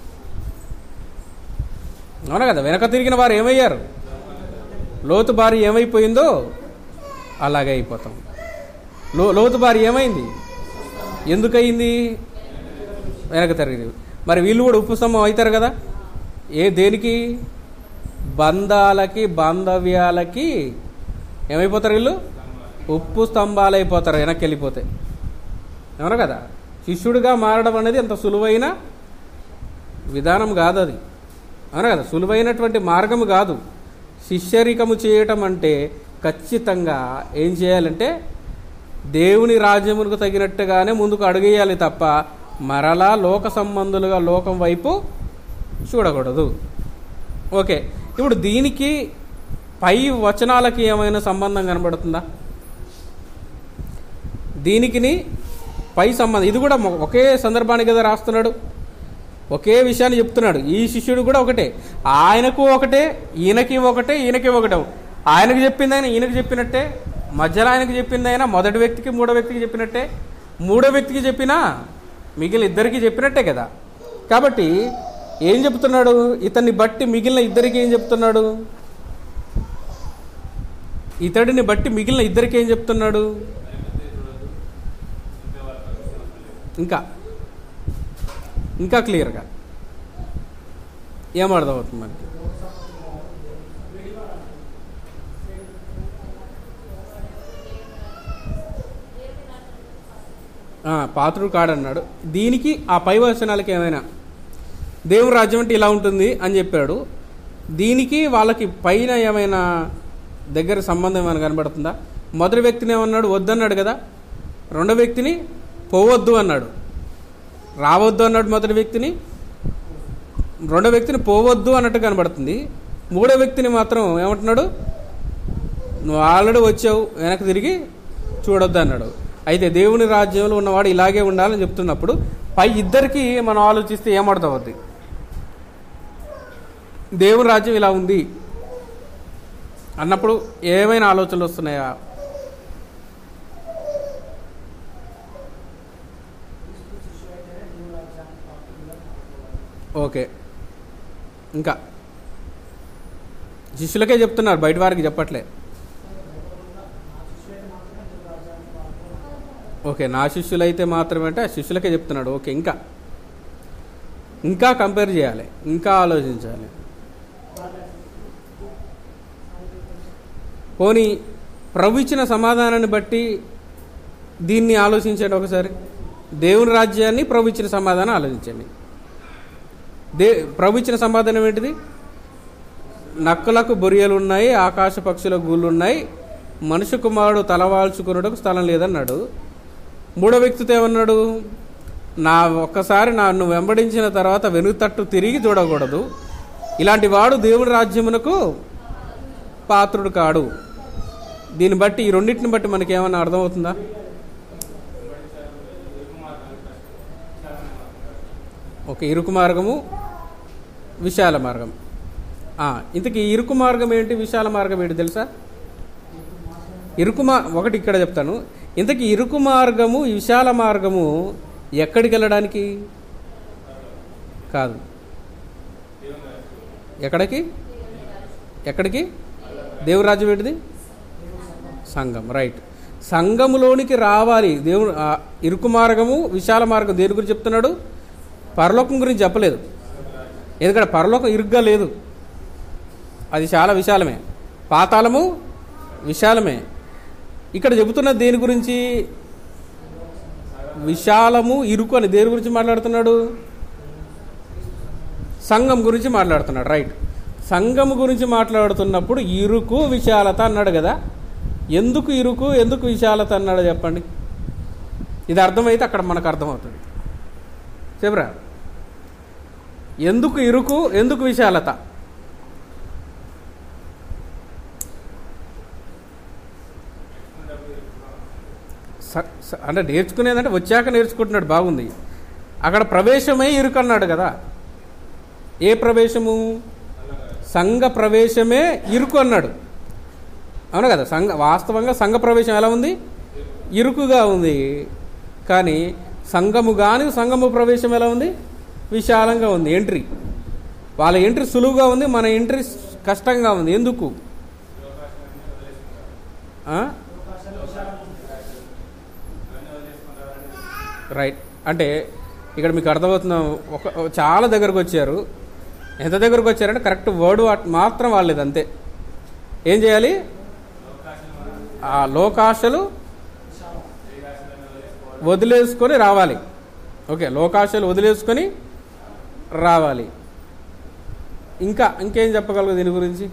అవునా కదా వెనక తిరిగిన వారు ఏమయ్యారు లోతు బారి ఏమైపోయిందో అలాగే అయిపోతాం లో లోతు బారి ఏమైంది ఎందుకయింది వెనక తిరిగి మరి వీళ్ళు కూడా ఉప్పు స్తంభం అవుతారు కదా ఏ దేనికి బంధాలకి బాంధవ్యాలకి ఏమైపోతారు వీళ్ళు ఉప్పు స్తంభాలు అయిపోతారు వెనక్కి వెళ్ళిపోతే అవునా కదా శిష్యుడిగా మారడం అనేది అంత సులువైన విధానం కాదు అది అవునా కదా సులువైనటువంటి మార్గము కాదు శిష్యరికము చేయటం అంటే ఖచ్చితంగా ఏం చేయాలంటే దేవుని రాజ్యమునకు తగినట్టుగానే ముందుకు అడుగేయాలి తప్ప మరలా లోక సంబంధులుగా లోకం వైపు చూడకూడదు ఓకే ఇప్పుడు దీనికి పై వచనాలకి ఏమైనా సంబంధం కనబడుతుందా దీనికిని పై సంబంధం ఇది కూడా మొ- ఒకే సందర్భానికి కదా రాస్తున్నాడు ఒకే విషయాన్ని చెప్తున్నాడు ఈ శిష్యుడు కూడా ఒకటే ఆయనకు ఒకటే ఈయనకి ఒకటే ఈయనకి ఒకటే ఆయనకు చెప్పింది ఆయన ఈయనకు చెప్పినట్టే మధ్యలో ఆయనకు చెప్పింది ఆయన మొదటి వ్యక్తికి మూడో వ్యక్తికి చెప్పినట్టే మూడో వ్యక్తికి చెప్పినా మిగిలిన ఇద్దరికి చెప్పినట్టే కదా కాబట్టి ఏం చెప్తున్నాడు ఇతన్ని బట్టి మిగిలిన ఇద్దరికి ఏం చెప్తున్నాడు ఇతడిని బట్టి మిగిలిన ఇద్దరికి ఏం చెప్తున్నాడు ఇంకా ఇంకా క్లియర్గా ఏం అర్థమవుతుంది మనకి ఆ, పాత్రుడు కాడన్నాడు దీనికి ఆ పై వచనాలకి ఏమైనా దేవుని రాజ్యం అంటే ఇలా ఉంటుంది అని చెప్పాడు దీనికి వాళ్ళకి పైన ఏమైనా దగ్గర సంబంధం ఏమైనా కనబడుతుందా మొదటి వ్యక్తిని ఏమన్నాడు వద్దన్నాడు కదా రెండో వ్యక్తిని పోవద్దు అన్నాడు రావద్దు అన్నాడు మొదటి వ్యక్తిని రెండో వ్యక్తిని పోవద్దు అన్నట్టు కనబడుతుంది మూడో వ్యక్తిని మాత్రం ఏమంటున్నాడు నువ్వు ఆల్రెడీ వచ్చావు వెనక్కి తిరిగి చూడొద్దు అన్నాడు అయితే దేవుని రాజ్యంలో ఉన్నవాడు ఇలాగే ఉండాలని చెప్తున్నప్పుడు పై ఇద్దరికి మనం ఆలోచిస్తే ఏమర్థమవుద్ది దేవుని రాజ్యం ఇలా ఉంది అన్నప్పుడు ఏమైనా ఆలోచనలు వస్తున్నాయా ఓకే ఇంకా శిష్యులకే చెప్తున్నారు బయట వారికి చెప్పట్లే ఓకే నా శిష్యులైతే మాత్రమే అంటే ఆ శిష్యులకే చెప్తున్నాడు ఓకే ఇంకా ఇంకా కంపేర్ చేయాలి ఇంకా ఆలోచించాలి పోనీ ప్రభు ఇచ్చిన సమాధానాన్ని బట్టి దీన్ని ఆలోచించండి ఒకసారి దేవుని రాజ్యాన్ని ప్రభు ఇచ్చిన సమాధానం ఆలోచించండి దే ప్రభు ఇచ్చిన సమాధానం ఏంటిది నక్కలకు బొరియలు ఉన్నాయి ఆకాశ పక్షుల గూళ్ళు ఉన్నాయి మనుష్య కుమారుడు తలవాల్చుకున్నటకు స్థలం లేదన్నాడు మూడో వ్యక్తితో ఏమన్నాడు నా ఒక్కసారి నన్ను వెంబడించిన తర్వాత వెనుతట్టు తిరిగి చూడకూడదు ఇలాంటి వాడు దేవుడి రాజ్యమునకు పాత్రుడు కాడు దీన్ని బట్టి ఈ రెండింటిని బట్టి మనకి ఏమన్నా అర్థమవుతుందా ఓకే ఇరుకు మార్గము విశాల మార్గం ఆ, ఇంతకీ ఇరుకు మార్గం ఏంటి విశాల మార్గం ఏంటి తెలుసా ఇరుకు మా ఒకటి ఇక్కడ చెప్తాను ఇంతకీ ఇరుకు మార్గము విశాల మార్గము ఎక్కడికి వెళ్ళడానికి కాదు ఎక్కడికి ఎక్కడికి దేవుని రాజ్యం ఏంటిది సంఘం రైట్ సంఘములోనికి రావాలి దేవుడు ఆ, ఇరుకు మార్గము విశాల మార్గం దేని గురించి చెప్తున్నాడు పరలోకం గురించి చెప్పలేదు ఎందుకంటే పరలోకం ఇరుగ్గా లేదు అది చాలా విశాలమే పాతాళము విశాలమే ఇక్కడ చెబుతున్న దేని గురించి విశాలము ఇరుకు అని దేని గురించి మాట్లాడుతున్నాడు సంఘం గురించి మాట్లాడుతున్నాడు రైట్ సంఘం గురించి మాట్లాడుతున్నప్పుడు ఇరుకు విశాలత అన్నాడు కదా ఎందుకు ఇరుకు ఎందుకు విశాలత అన్నాడు చెప్పండి ఇది అర్థమైతే అక్కడ మనకు అర్థమవుతుంది చెప్పరా ఎందుకు ఇరుకు ఎందుకు విశాలత స- స- అంటే నేర్చుకునేదంటే వచ్చాక నేర్చుకుంటున్నాడు బాగుంది అక్కడ ప్రవేశమే ఇరుకు అన్నాడు కదా ఏ ప్రవేశము సంఘ ప్రవేశమే ఇరుకు అన్నాడు అవును కదా సంఘ వాస్తవంగా సంఘ ప్రవేశం ఎలా ఉంది ఇరుకుగా ఉంది కానీ సంఘము కానీ సంఘము ప్రవేశం ఎలా ఉంది విశాలంగా ఉంది ఎంట్రీ వాళ్ళ ఎంట్రీ సులువుగా ఉంది మన ఎంట్రీ కష్టంగా ఉంది ఎందుకు ఆ? రైట్ అంటే ఇక్కడ మీకు అర్థమవుతున్న ఒక చాలా దగ్గరకు వచ్చారు ఎంత దగ్గరకు వచ్చారంటే కరెక్ట్ వర్డ్ మాత్రం వాళ్ళేది అంతే ఏం చేయాలి ఆ లోకాశలు వదిలేసుకొని రావాలి ఓకే లోకాశలు వదిలేసుకొని రావాలి ఇంకా ఇంకేం చెప్పగలరు దీని గురించి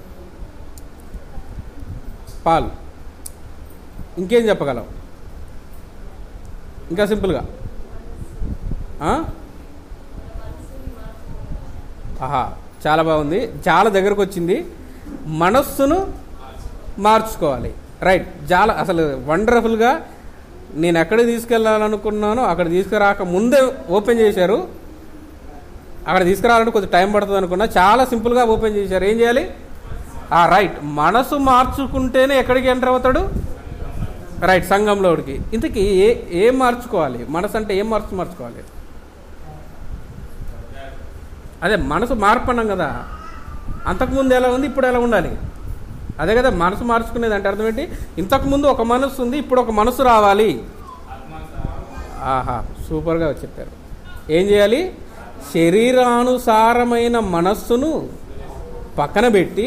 పాలు ఇంకేం చెప్పగలవు ఇంకా సింపుల్గా ఆ? ఆహా చాలా బాగుంది చాలా దగ్గరకు వచ్చింది మనస్సును మార్చుకోవాలి రైట్ చాలా అసలు వండర్ఫుల్గా నేను ఎక్కడ తీసుకెళ్ళాలనుకున్నానో అక్కడ తీసుకురాక ముందే ఓపెన్ చేశారు అక్కడ తీసుకురావాలంటే కొంచెం టైం పడుతుంది అనుకున్నా చాలా సింపుల్గా ఓపెన్ చేశారు ఏం చేయాలి ఆ రైట్ మనసు మార్చుకుంటేనే ఎక్కడికి ఎంటర్ అవుతాడు రైట్ సంఘంలోడికి ఇంతకీ ఏ ఏం మార్చుకోవాలి మనసు అంటే ఏం మార్చు మార్చుకోవాలి అదే మనసు మార్పు అన్నాం కదా అంతకుముందు ఎలా ఉంది ఇప్పుడు ఎలా ఉండాలి అదే కదా మనసు మార్చుకునేది అంటే అర్థం ఏంటి ఇంతకుముందు ఒక మనసు ఉంది ఇప్పుడు ఒక మనసు రావాలి ఆహా సూపర్గా చెప్పారు ఏం చేయాలి శరీరానుసారమైన మనస్సును పక్కన పెట్టి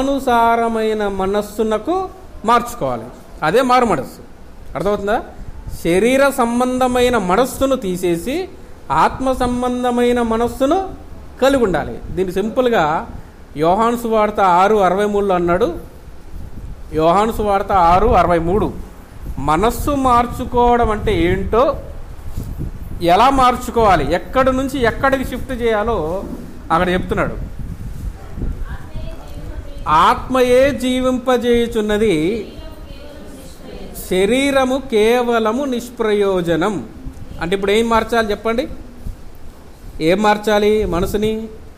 ఆత్మానుసారమైన మనస్సునకు మార్చుకోవాలి అదే మారు మనస్సు అర్థమవుతుందా శరీర సంబంధమైన మనస్సును తీసేసి ఆత్మ సంబంధమైన మనస్సును కలిగి ఉండాలి దీన్ని సింపుల్గా యోహాను సువార్త ఆరు అరవై మూడులో అన్నాడు యోహాను సువార్త ఆరు అరవై మూడు మనస్సు మార్చుకోవడం అంటే ఏంటో ఎలా మార్చుకోవాలి ఎక్కడి నుంచి ఎక్కడికి షిఫ్ట్ చేయాలో అక్కడ చెప్తున్నాడు ఆత్మయే జీవింపజేయుచున్నది శరీరము కేవలము నిష్ప్రయోజనం అంటే ఇప్పుడు ఏం మార్చాలి చెప్పండి ఏం మార్చాలి మనసుని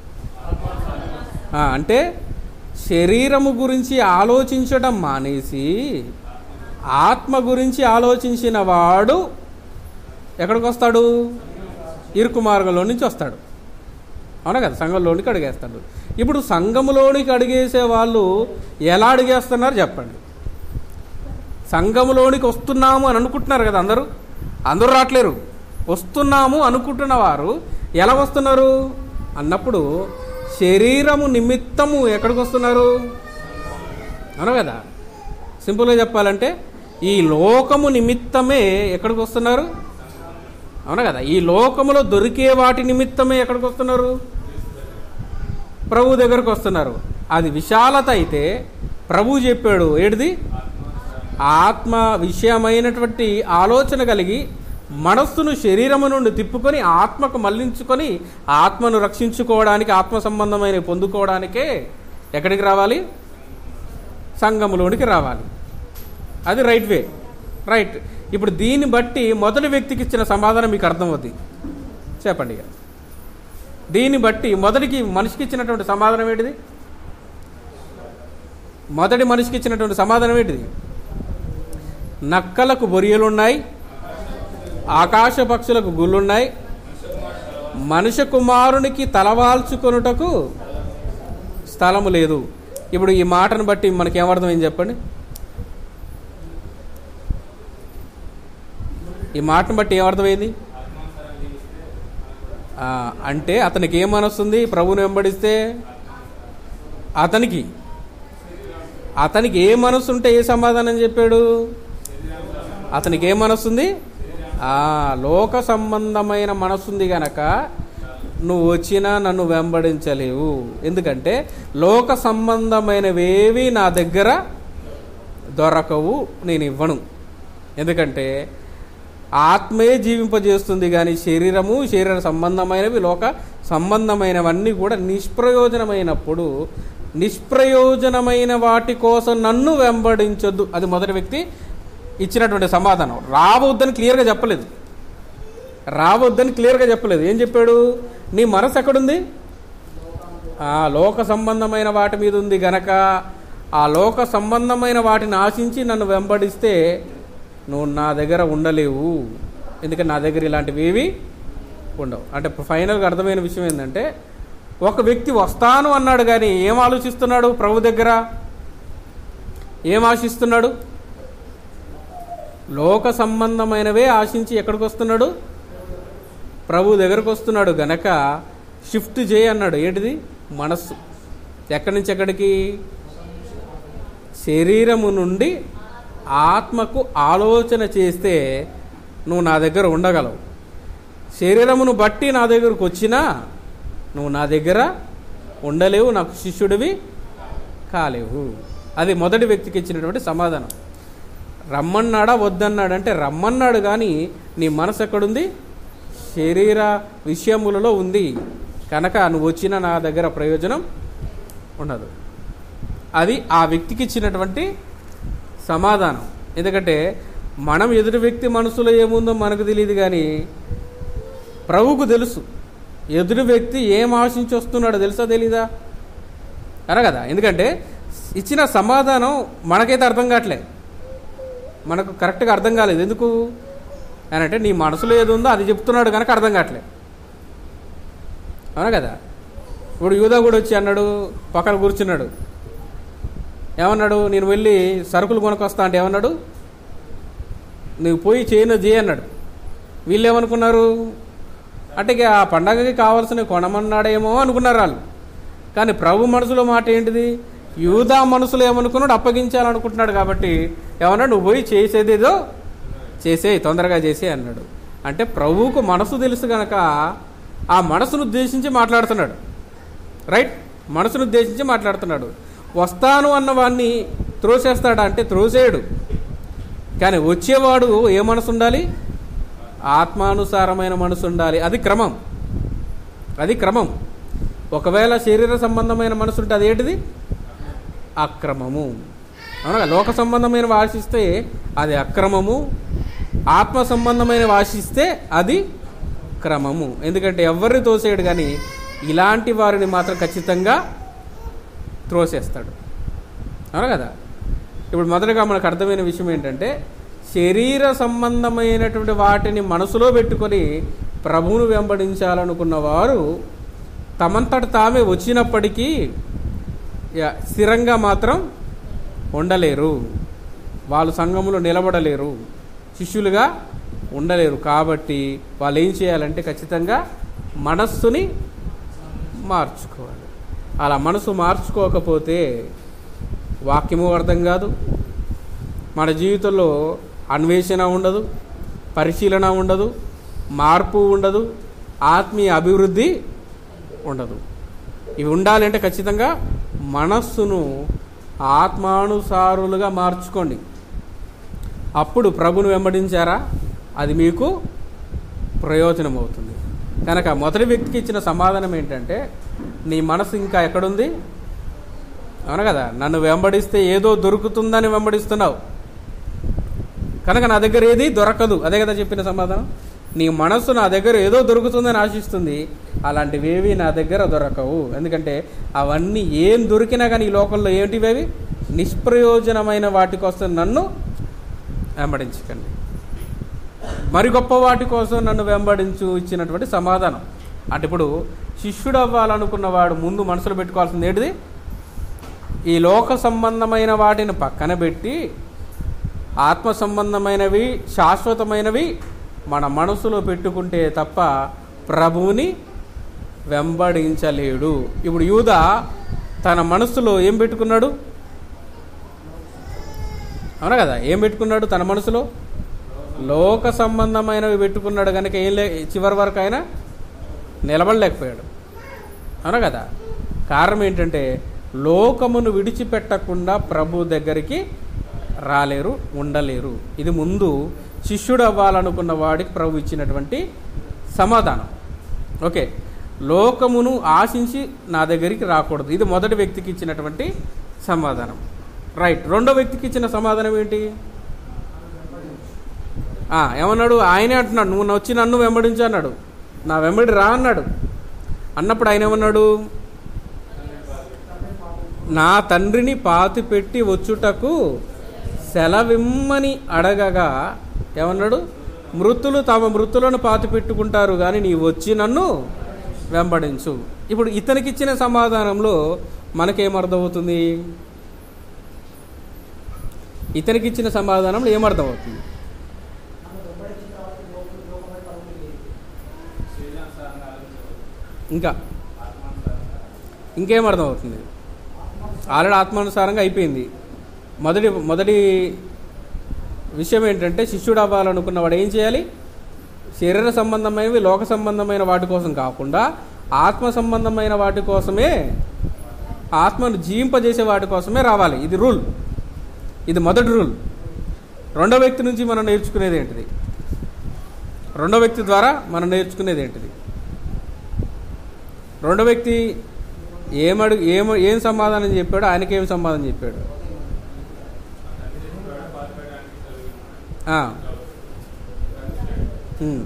ఆ, అంటే శరీరము గురించి ఆలోచించడం మానేసి ఆత్మ గురించి ఆలోచించిన వాడు ఎక్కడికి వస్తాడు ఇరుకు మార్గంలో నుంచి వస్తాడు అవునా కదా సంఘంలోనికి అడిగేస్తాడు ఇప్పుడు సంఘములోనికి అడిగేసే వాళ్ళు ఎలా అడిగేస్తున్నారు చెప్పండి సంఘములోనికి వస్తున్నాము అని అనుకుంటున్నారు కదా అందరూ అందరూ రావట్లేరు వస్తున్నాము అనుకుంటున్న వారు ఎలా వస్తున్నారు అన్నప్పుడు శరీరము నిమిత్తము ఎక్కడికి వస్తున్నారు అవును కదా సింపుల్గా చెప్పాలంటే ఈ లోకము నిమిత్తమే ఎక్కడికి వస్తున్నారు అవునా కదా ఈ లోకములో దొరికే వాటి నిమిత్తమే ఎక్కడికి వస్తున్నారు ప్రభు దగ్గరకు వస్తున్నారు అది విశాలత అయితే ప్రభు చెప్పాడు ఏడిది ఆత్మ విషయమైనటువంటి ఆలోచన కలిగి మనస్సును శరీరము నుండి తిప్పుకొని ఆత్మకు మళ్లించుకొని ఆత్మను రక్షించుకోవడానికి ఆత్మ సంబంధమైన పొందుకోవడానికే ఎక్కడికి రావాలి సంఘములోనికి రావాలి అది రైట్ వే రైట్ ఇప్పుడు దీన్ని బట్టి మొదటి వ్యక్తికి ఇచ్చిన సమాధానం మీకు అర్థమవుద్ది చెప్పండి ఇక దీన్ని బట్టి మొదటికి మనిషికి ఇచ్చినటువంటి సమాధానం ఏంటిది మొదటి మనిషికి ఇచ్చినటువంటి సమాధానం ఏంటిది నక్కలకు బొరియలున్నాయి ఆకాశ పక్షులకు గుళ్ళున్నాయి మనుష్య కుమారునికి తలవాల్చుకొనుటకు స్థలము లేదు ఇప్పుడు ఈ మాటను బట్టి మనకి ఏమర్థమైంది చెప్పండి ఈ మాటను బట్టి ఏమర్థమైంది ఆ, అంటే అతనికి ఏం మనొస్తుంది ప్రభుని వెంబడిస్తే అతనికి అతనికి ఏ మనసు ఉంటే ఏ సమాధానం చెప్పాడు అతనికి ఏ మనస్సుంది ఆ లోక సంబంధమైన మనస్సుంది గనక నువ్వు వచ్చినా నన్ను వెంబడించలేవు ఎందుకంటే లోక సంబంధమైనవేవి నా దగ్గర దొరకవు నేను ఇవ్వను ఎందుకంటే ఆత్మే జీవింపజేస్తుంది కానీ శరీరము శరీర సంబంధమైనవి లోక సంబంధమైనవన్నీ కూడా నిష్ప్రయోజనమైనప్పుడు నిష్ప్రయోజనమైన వాటి కోసం నన్ను వెంబడించొద్దు అది మొదటి వ్యక్తి ఇచ్చినటువంటి సమాధానం రావద్దని క్లియర్గా చెప్పలేదు రావద్దని క్లియర్గా చెప్పలేదు ఏం చెప్పాడు నీ మనసు ఎక్కడుంది ఆ లోక సంబంధమైన వాటి మీద ఉంది గనక ఆ లోక సంబంధమైన వాటిని ఆశించి నన్ను వెంబడిస్తే నువ్వు నా దగ్గర ఉండలేవు ఎందుకంటే నా దగ్గర ఇలాంటివి ఏవి ఉండవు అంటే ఫైనల్గా అర్థమైన విషయం ఏంటంటే ఒక వ్యక్తి వస్తాను అన్నాడు కానీ ఏం ఆలోచిస్తున్నాడు ప్రభు దగ్గర ఏం ఆశిస్తున్నాడు లోక సంబంధమైనవే ఆశించి ఎక్కడికి వస్తున్నాడు ప్రభు దగ్గరకు వస్తున్నాడు గనక షిఫ్ట్ చేయి అన్నాడు ఏంటిది మనస్సు ఎక్కడి నుంచి ఎక్కడికి శరీరము నుండి ఆత్మకు ఆలోచన చేస్తే నువ్వు నా దగ్గర ఉండగలవు శరీరమును బట్టి నా దగ్గరకు వచ్చినా నువ్వు నా దగ్గర ఉండలేవు నాకు శిష్యుడివి కాలేవు అది మొదటి వ్యక్తికి ఇచ్చినటువంటి సమాధానం రమ్మన్నాడా వద్దన్నాడు అంటే రమ్మన్నాడు కానీ నీ మనసు ఎక్కడుంది శరీర విషయములలో ఉంది కనుక నువ్వు వచ్చిన నా దగ్గర ప్రయోజనం ఉండదు అది ఆ వ్యక్తికి ఇచ్చినటువంటి సమాధానం ఎందుకంటే మనం ఎదుటి వ్యక్తి మనసులో ఏముందో మనకు తెలియదు కానీ ప్రభువుకు తెలుసు ఎదుటి వ్యక్తి ఏం ఆశించి వస్తున్నాడో తెలుసా తెలీదా అన కదా ఎందుకంటే ఇచ్చిన సమాధానం మనకైతే అర్థం కావట్లే మనకు కరెక్ట్గా అర్థం కాలేదు ఎందుకు అని అంటే నీ మనసులో ఏది ఉందో అది చెప్తున్నాడు కనుక అర్థం కావట్లే అవునా కదా ఇప్పుడు యూదా కూడా వచ్చి అన్నాడు పక్కన కూర్చున్నాడు ఏమన్నాడు నేను వెళ్ళి సరుకులు కొనుక్కొస్తా అంటే ఏమన్నాడు నువ్వు పోయి చేయను చేయి అన్నాడు వీళ్ళు ఏమనుకున్నారు అంటే ఇక ఆ పండగకి కావాల్సిన కొనమన్నాడేమో అనుకున్నారు వాళ్ళు కానీ ప్రభు మనసులో మాట ఏంటిది యూదా మనసులో ఏమనుకున్నాడు అప్పగించాలనుకుంటున్నాడు కాబట్టి ఏమన్నా నువ్వు పోయి చేసేదేదో చేసే తొందరగా చేసే అన్నాడు అంటే ప్రభువుకు మనసు తెలుసు గనక ఆ మనసును ఉద్దేశించి మాట్లాడుతున్నాడు రైట్ మనసును ఉద్దేశించి మాట్లాడుతున్నాడు వస్తాను అన్న వాడిని త్రోసేస్తాడా అంటే త్రోసేయడు కానీ వచ్చేవాడు ఏ మనసు ఉండాలి ఆత్మానుసారమైన మనసు ఉండాలి అది క్రమం అది క్రమం ఒకవేళ శరీర సంబంధమైన మనసు ఉంటే అదేంటిది అక్రమము అవునా లోక సంబంధమైన ఆశిస్తే అది అక్రమము ఆత్మ సంబంధమైన ఆశిస్తే అది క్రమము ఎందుకంటే ఎవరిని తోసేయడు కానీ ఇలాంటి వారిని మాత్రం ఖచ్చితంగా త్రోసేస్తాడు అవునా కదా ఇప్పుడు మొదటగా మనకు అర్థమైన విషయం ఏంటంటే శరీర సంబంధమైనటువంటి వాటిని మనసులో పెట్టుకొని ప్రభువును వెంబడించాలనుకున్న వారు తమంతట తామే వచ్చినప్పటికీ యా, స్థిరంగా మాత్రం ఉండలేరు వాళ్ళు సంఘములో నిలబడలేరు శిష్యులుగా ఉండలేరు కాబట్టి వాళ్ళు ఏం చేయాలంటే ఖచ్చితంగా మనస్సుని మార్చుకోవాలి అలా మనసు మార్చుకోకపోతే వాక్యము అర్థం కాదు మన జీవితంలో అన్వేషణ ఉండదు పరిశీలన ఉండదు మార్పు ఉండదు ఆత్మీయ అభివృద్ధి ఉండదు ఇవి ఉండాలంటే ఖచ్చితంగా మనస్సును ఆత్మానుసారులుగా మార్చుకోండి అప్పుడు ప్రభును వెంబడించారా అది మీకు ప్రయోజనం అవుతుంది కనుక మొదటి వ్యక్తికి ఇచ్చిన సమాధానం ఏంటంటే నీ మనసు ఇంకా ఎక్కడుంది అవును కదా నన్ను వెంబడిస్తే ఏదో దొరుకుతుందని వెంబడిస్తున్నావు కనుక నా దగ్గర ఏది దొరకదు అదే కదా చెప్పిన సమాధానం నీ మనస్సు నా దగ్గర ఏదో దొరుకుతుందని ఆశిస్తుంది అలాంటివేవి నా దగ్గర దొరకవు ఎందుకంటే అవన్నీ ఏం దొరికినా కానీ ఈ లోకంలో ఏంటివేవి నిష్ప్రయోజనమైన వాటి కోసం నన్ను వెంబడించకండి మరి గొప్ప వాటి కోసం నన్ను వెంబడించు ఇచ్చినటువంటి సమాధానం అంటే ఇప్పుడు శిష్యుడు అవ్వాలనుకున్న వాడు ముందు మనసులో పెట్టుకోవాల్సింది ఏంటిది ఈ లోక సంబంధమైన వాటిని పక్కన పెట్టి ఆత్మ సంబంధమైనవి శాశ్వతమైనవి మన మనసులో పెట్టుకుంటే తప్ప ప్రభువుని వెంబడించలేడు ఇప్పుడు యూద తన మనసులో ఏం పెట్టుకున్నాడు అవునా కదా ఏం పెట్టుకున్నాడు తన మనసులో లోక సంబంధమైనవి పెట్టుకున్నాడు కనుక ఏం లే చివరి వరకు ఆయన నిలబడలేకపోయాడు అవునా కదా కారణం ఏంటంటే లోకమును విడిచిపెట్టకుండా ప్రభు దగ్గరికి రాలేరు ఉండలేరు ఇది ముందు శిష్యుడు అవ్వాలనుకున్న వాడికి ప్రభు ఇచ్చినటువంటి సమాధానం ఓకే లోకమును ఆశించి నా దగ్గరికి రాకూడదు ఇది మొదటి వ్యక్తికి ఇచ్చినటువంటి సమాధానం రైట్ రెండో వ్యక్తికి ఇచ్చిన సమాధానం ఏంటి ఆ, ఏమన్నాడు ఆయనే అంటున్నాడు నువ్వు వచ్చి నన్ను వెంబడించు అన్నాడు నా వెంబడి రా అన్నాడు అన్నప్పుడు ఆయన ఏమన్నాడు నా తండ్రిని పాతి పెట్టి వచ్చుటకు సెలవిమ్మని అడగగా ఏమన్నాడు మృతులు తమ మృతులను పాతి పెట్టుకుంటారు కానీ నీ వచ్చి నన్ను వెంబడించు ఇప్పుడు ఇతనికిచ్చిన సమాధానంలో మనకేమర్థమవుతుంది ఇతనికిచ్చిన సమాధానంలో ఏమర్థమవుతుంది ఇంకా ఇంకేం అర్థమవుతుంది ఆల్రెడీ ఆత్మానుసారంగా అయిపోయింది మొదటి మొదటి విషయం ఏంటంటే శిష్యుడు అవ్వాలనుకున్న వాడు ఏం చేయాలి శరీర సంబంధమైనవి లోక సంబంధమైన వాటి కోసం కాకుండా ఆత్మ సంబంధమైన వాటి కోసమే ఆత్మను జీవింపజేసే వాటి కోసమే రావాలి ఇది రూల్ ఇది మొదటి రూల్ రెండో వ్యక్తి నుంచి మనం నేర్చుకునేది ఏంటిది రెండో వ్యక్తి ద్వారా మనం నేర్చుకునేది ఏంటిది రెండో వ్యక్తి ఏమడు ఏమ ఏం సమాధానం చెప్పాడు ఆయనకి ఏం సమాధానం చెప్పాడు ఆ. ఉమ్.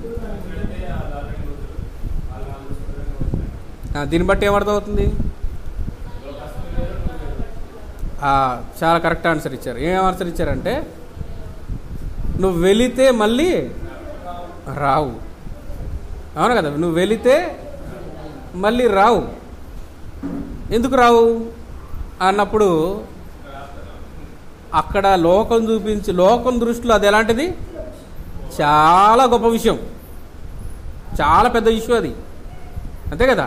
ఆ, దీన్ని బట్టి ఏమర్థం అవుతుంది ఆ, చాలా కరెక్ట్ ఆన్సర్ ఇచ్చారు ఏం ఆన్సర్ ఇచ్చారంటే నువ్వు వెళితే మళ్ళీ రావు అవును కదా నువ్వు వెళితే మళ్ళీ రావు ఎందుకు రావు అన్నప్పుడు అక్కడ లోకం చూపించి లోకం దృష్టిలో అది ఎలాంటిది చాలా గొప్ప విషయం చాలా పెద్ద ఇష్యూ అది అంతే కదా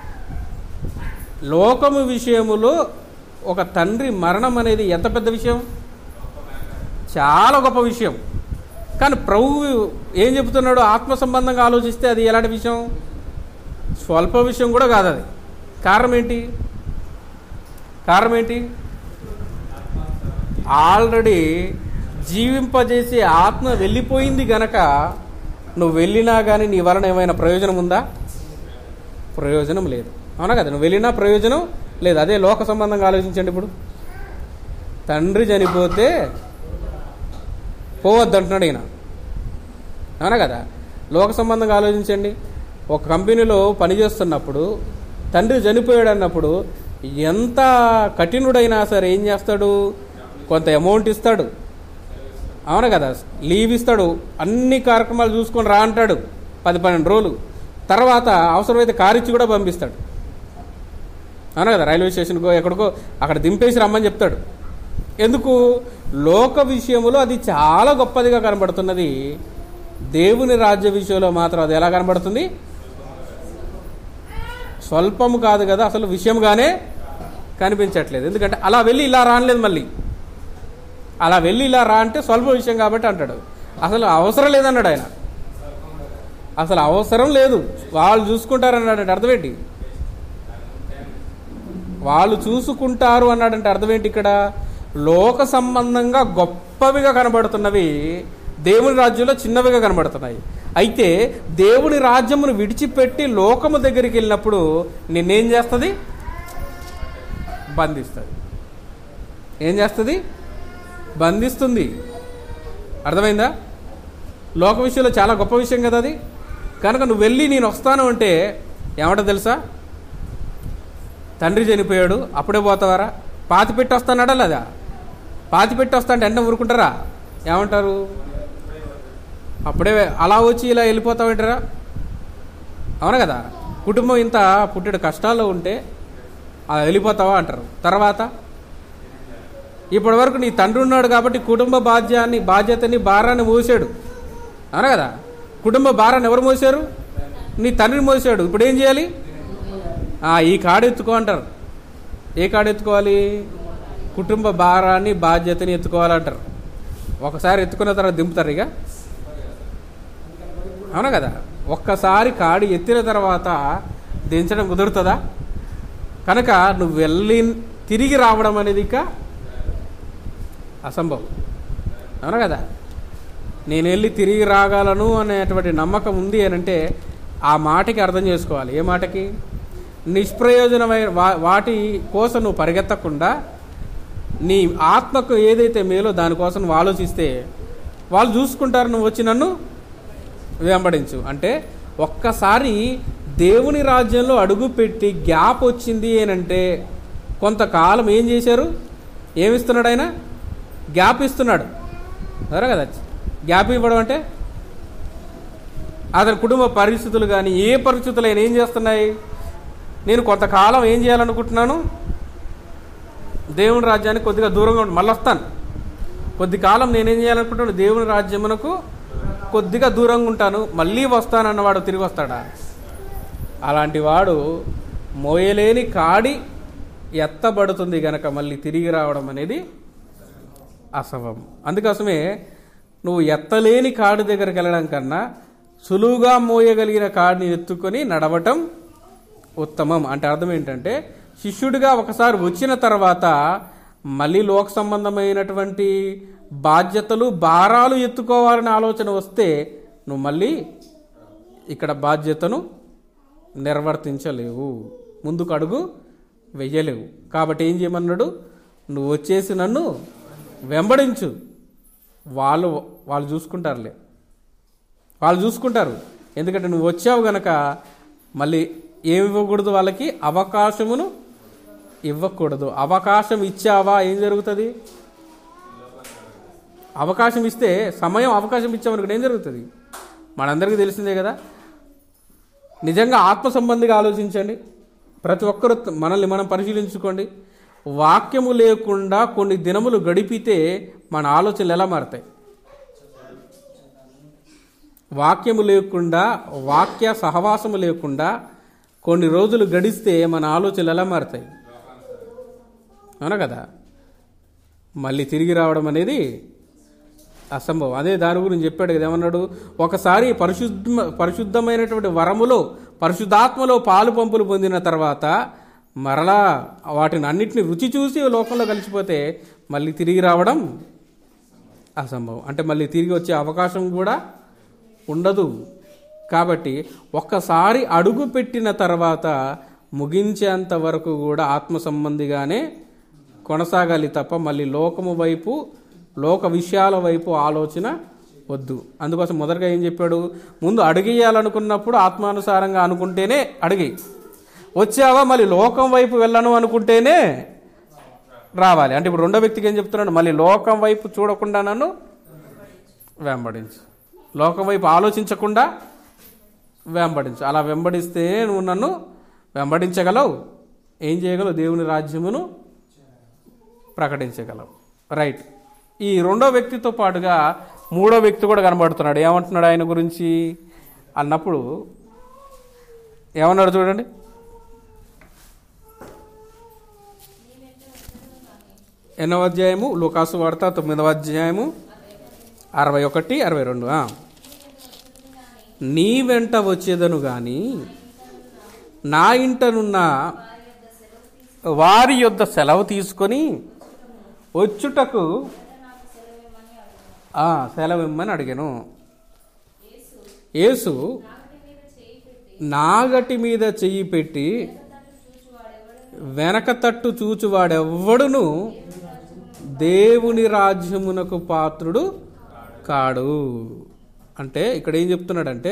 లోకము విషయములో ఒక తండ్రి మరణం అనేది ఎంత పెద్ద విషయం చాలా గొప్ప విషయం కానీ ప్రభు ఏం చెబుతున్నాడు ఆత్మ సంబంధంగా ఆలోచిస్తే అది ఎలాంటి విషయం స్వల్ప విషయం కూడా కాదు అది కారణం ఏంటి కారణం ఏంటి ఆల్రెడీ జీవింపజేసే ఆత్మ వెళ్ళిపోయింది గనక నువ్వు వెళ్ళినా కానీ నీ వలన ఏమైనా ప్రయోజనం ఉందా ప్రయోజనం లేదు అవునా కదా నువ్వు వెళ్ళినా ప్రయోజనం లేదు అదే లోక సంబంధంగా ఆలోచించండి ఇప్పుడు తండ్రి చనిపోతే పోవద్దు అంటున్నాడు ఈయన అవునా కదా లోక సంబంధంగా ఆలోచించండి ఒక కంపెనీలో పనిచేస్తున్నప్పుడు తండ్రి చనిపోయాడు అన్నప్పుడు ఎంత కఠినుడైనా సరే ఏం చేస్తాడు కొంత అమౌంట్ ఇస్తాడు అవును కదా లీవ్ ఇస్తాడు అన్ని కార్యక్రమాలు చూసుకొని రా అంటాడు పది పన్నెండు రోజులు తర్వాత అవసరమైతే కారు ఇచ్చి కూడా పంపిస్తాడు అవును కదా రైల్వే స్టేషన్కో ఎక్కడికో అక్కడ దింపేసి రమ్మని చెప్తాడు ఎందుకు లోక విషయంలో అది చాలా గొప్పదిగా కనబడుతున్నది దేవుని రాజ్య విషయంలో మాత్రం అది ఎలా కనబడుతుంది స్వల్పము కాదు కదా అసలు విషయంగానే కనిపించట్లేదు ఎందుకంటే అలా వెళ్ళి ఇలా రానలేదు మళ్ళీ అలా వెళ్ళి ఇలా రా అంటే స్వల్ప విషయం కాబట్టి అంటాడు అసలు అవసరం లేదన్నాడు ఆయన అసలు అవసరం లేదు వాళ్ళు చూసుకుంటారన్నాడు అంటే అర్థం ఏంటి వాళ్ళు చూసుకుంటారు అన్నాడంటే అర్థం ఏంటి ఇక్కడ లోక సంబంధంగా గొప్పవిగా కనబడుతున్నవి దేవుని రాజ్యంలో చిన్నవిగా కనబడుతున్నాయి అయితే దేవుని రాజ్యమును విడిచిపెట్టి లోకము దగ్గరికి వెళ్ళినప్పుడు నిన్నేం చేస్తుంది బంధిస్తుంది ఏం చేస్తుంది బంధిస్తుంది అర్థమైందా లోక విషయంలో చాలా గొప్ప విషయం కదా అది కనుక నువ్వు వెళ్ళి నేను వస్తాను అంటే ఏమంటో తెలుసా తండ్రి చనిపోయాడు అప్పుడే పోతావారా పాతి పెట్టి వస్తానాడా లేదా పాతి పెట్టి వస్తా అంటే వెంటనే ఊరుకుంటారా ఏమంటారు అప్పుడే అలా వచ్చి ఇలా వెళ్ళిపోతావేంటారా అవునా కదా కుటుంబం ఇంత పుట్టెడు కష్టాల్లో ఉంటే అలా వెళ్ళిపోతావా అంటారు తర్వాత ఇప్పటి వరకు నీ తండ్రి ఉన్నాడు కాబట్టి కుటుంబ బాధ్యాన్ని బాధ్యతని భారాన్ని మోసాడు అవునా కదా కుటుంబ భారాన్ని ఎవరు మోసారు నీ తండ్రిని మోసాడు ఇప్పుడు ఏం చేయాలి ఆ, ఈ కాడు ఎత్తుకో అంటారు ఏ కాడు ఎత్తుకోవాలి కుటుంబ భారాన్ని బాధ్యతని ఎత్తుకోవాలంటారు ఒకసారి ఎత్తుకున్న తర్వాత దింపుతారు ఇక అవునా కదా ఒక్కసారి కాడి ఎత్తిన తర్వాత దించడం కుదురుతుందా కనుక నువ్వు వెళ్ళి తిరిగి రావడం అనేది ఇక అసంభవం అవునా కదా నేను వెళ్ళి తిరిగి రాగలను అనేటువంటి నమ్మకం ఉంది అని అంటే ఆ మాటకి అర్థం చేసుకోవాలి ఏ మాటకి నిష్ప్రయోజనమైన వా- వాటి కోసం నువ్వు పరిగెత్తకుండా నీ ఆత్మకు ఏదైతే మేలో దానికోసం నువ్వు ఆలోచిస్తే వాళ్ళు చూసుకుంటారు నువ్వు వచ్చి నన్ను వెంబడించు అంటే ఒక్కసారి దేవుని రాజ్యంలో అడుగుపెట్టి గ్యాప్ వచ్చింది ఏనంటే కొంతకాలం ఏం చేశారు ఏమిస్తున్నాడు ఆయన గ్యాప్ ఇస్తున్నాడు సరే కదా గ్యాప్ ఇవ్వడం అంటే అతని కుటుంబ పరిస్థితులు కానీ ఏ పరిస్థితులు అయినా ఏం చేస్తున్నాయి నేను కొంతకాలం ఏం చేయాలనుకుంటున్నాను దేవుని రాజ్యానికి కొద్దిగా దూరంగా ఉండి మళ్ళీ వస్తాను కొద్ది కాలం నేనేం చేయాలనుకుంటున్నాను దేవుని రాజ్యమునకు కొద్దిగా దూరంగా ఉంటాను మళ్ళీ వస్తానన్నవాడు తిరిగి వస్తాడా అలాంటి వాడు మోయలేని కాడి ఎత్తబడుతుంది గనక మళ్ళీ తిరిగి రావడం అనేది అసవం అందుకోసమే నువ్వు ఎత్తలేని కాడి దగ్గరికి వెళ్ళడం కన్నా సులువుగా మోయగలిగిన కాడిని ఎత్తుకొని నడవటం ఉత్తమం అంటే అర్థం ఏంటంటే శిష్యుడిగా ఒకసారి వచ్చిన తర్వాత మళ్ళీ లోక సంబంధమైనటువంటి బాధ్యతలు భారాలు ఎత్తుకోవాలనే ఆలోచన వస్తే నువ్వు మళ్ళీ ఇక్కడ బాధ్యతను నిర్వర్తించలేవు ముందుకు అడుగు వెయ్యలేవు కాబట్టి ఏం చేయమన్నాడు నువ్వు వచ్చేసి నన్ను వెంబడించు వాళ్ళు వాళ్ళు చూసుకుంటారులే వాళ్ళు చూసుకుంటారు ఎందుకంటే నువ్వు వచ్చావు గనక మళ్ళీ ఏమి ఇవ్వకూడదు వాళ్ళకి అవకాశమును ఇవ్వకూడదు అవకాశం ఇచ్చావా ఏం జరుగుతుంది అవకాశం ఇస్తే సమయం అవకాశం ఇచ్చామనుకుంటే ఏం జరుగుతుంది మనందరికీ తెలిసిందే కదా నిజంగా ఆత్మ సంబంధిగా ఆలోచించండి ప్రతి ఒక్కరు మనల్ని మనం పరిశీలించుకోండి వాక్యము లేకుండా కొన్ని దినములు గడిపితే మన ఆలోచనలు ఎలా మారుతాయి వాక్యము లేకుండా వాక్య సహవాసము లేకుండా కొన్ని రోజులు గడిస్తే మన ఆలోచనలు ఎలా మారుతాయి లోకానుసారం. అవునా? అవునా కదా మళ్ళీ తిరిగి రావడం అనేది అసంభవం అందుకోసమే నువ్వు వచ్చేసి నన్ను వెంబడించు వాళ్ళు వాళ్ళు చూసుకుంటారులే అసంభవం అదే దాని గురించి చెప్పాడు కదా ఏమన్నాడు ఒకసారి పరిశుద్ధ పరిశుద్ధమైనటువంటి వరములో పరిశుద్ధాత్మలో పాలు పంపులు పొందిన తర్వాత మరలా వాటిని అన్నిటిని రుచి చూసి లోకంలో కలిసిపోతే మళ్ళీ తిరిగి రావడం అసంభవం అంటే మళ్ళీ తిరిగి వచ్చే అవకాశం కూడా ఉండదు కాబట్టి ఒక్కసారి అడుగు పెట్టిన తర్వాత ముగించేంత వరకు కూడా ఆత్మ సంబంధిగానే కొనసాగాలి తప్ప మళ్ళీ లోకము వైపు లోక విషయాల వైపు ఆలోచన వద్దు అందుకోసం మొదటగా ఏం చెప్పాడు ముందు అడిగేయాలనుకున్నప్పుడు ఆత్మానుసారంగా అనుకుంటేనే అడిగి వచ్చావా మళ్ళీ లోకం వైపు వెళ్ళను అనుకుంటేనే రావాలి అంటే ఇప్పుడు రెండో వ్యక్తికి ఏం చెప్తున్నాడు మళ్ళీ లోకం వైపు చూడకుండా నన్ను వెంబడించు లోకం వైపు ఆలోచించకుండా వెంబడించు అలా వెంబడిస్తే నువ్వు నన్ను వెంబడించగలవు ఏం చేయగలవు దేవుని రాజ్యమును ప్రకటించగలవు రైట్ ఈ రెండో వ్యక్తితో పాటుగా మూడో వ్యక్తి కూడా కనబడుతున్నాడు ఏమంటున్నాడు ఆయన గురించి అన్నప్పుడు ఏమన్నాడు చూడండి ఎన్నవ అధ్యాయము లూకాసు వార్త తొమ్మిదవ అధ్యాయము అరవై ఒకటి అరవై రెండు ఆ. నీ వెంట వచ్చేదను గాని నా ఇంటనున్న వారి యొద్ద సెలవు తీసుకొని వచ్చుటకు ఆ, సెలవు ఇమ్మని అడిగాను యేసు నాగటి మీద చెయ్యి పెట్టి వెనక తట్టు చూచువాడెవ్వడును దేవుని రాజ్యమునకు పాత్రుడు కాడు అంటే ఇక్కడ ఏం చెప్తున్నాడంటే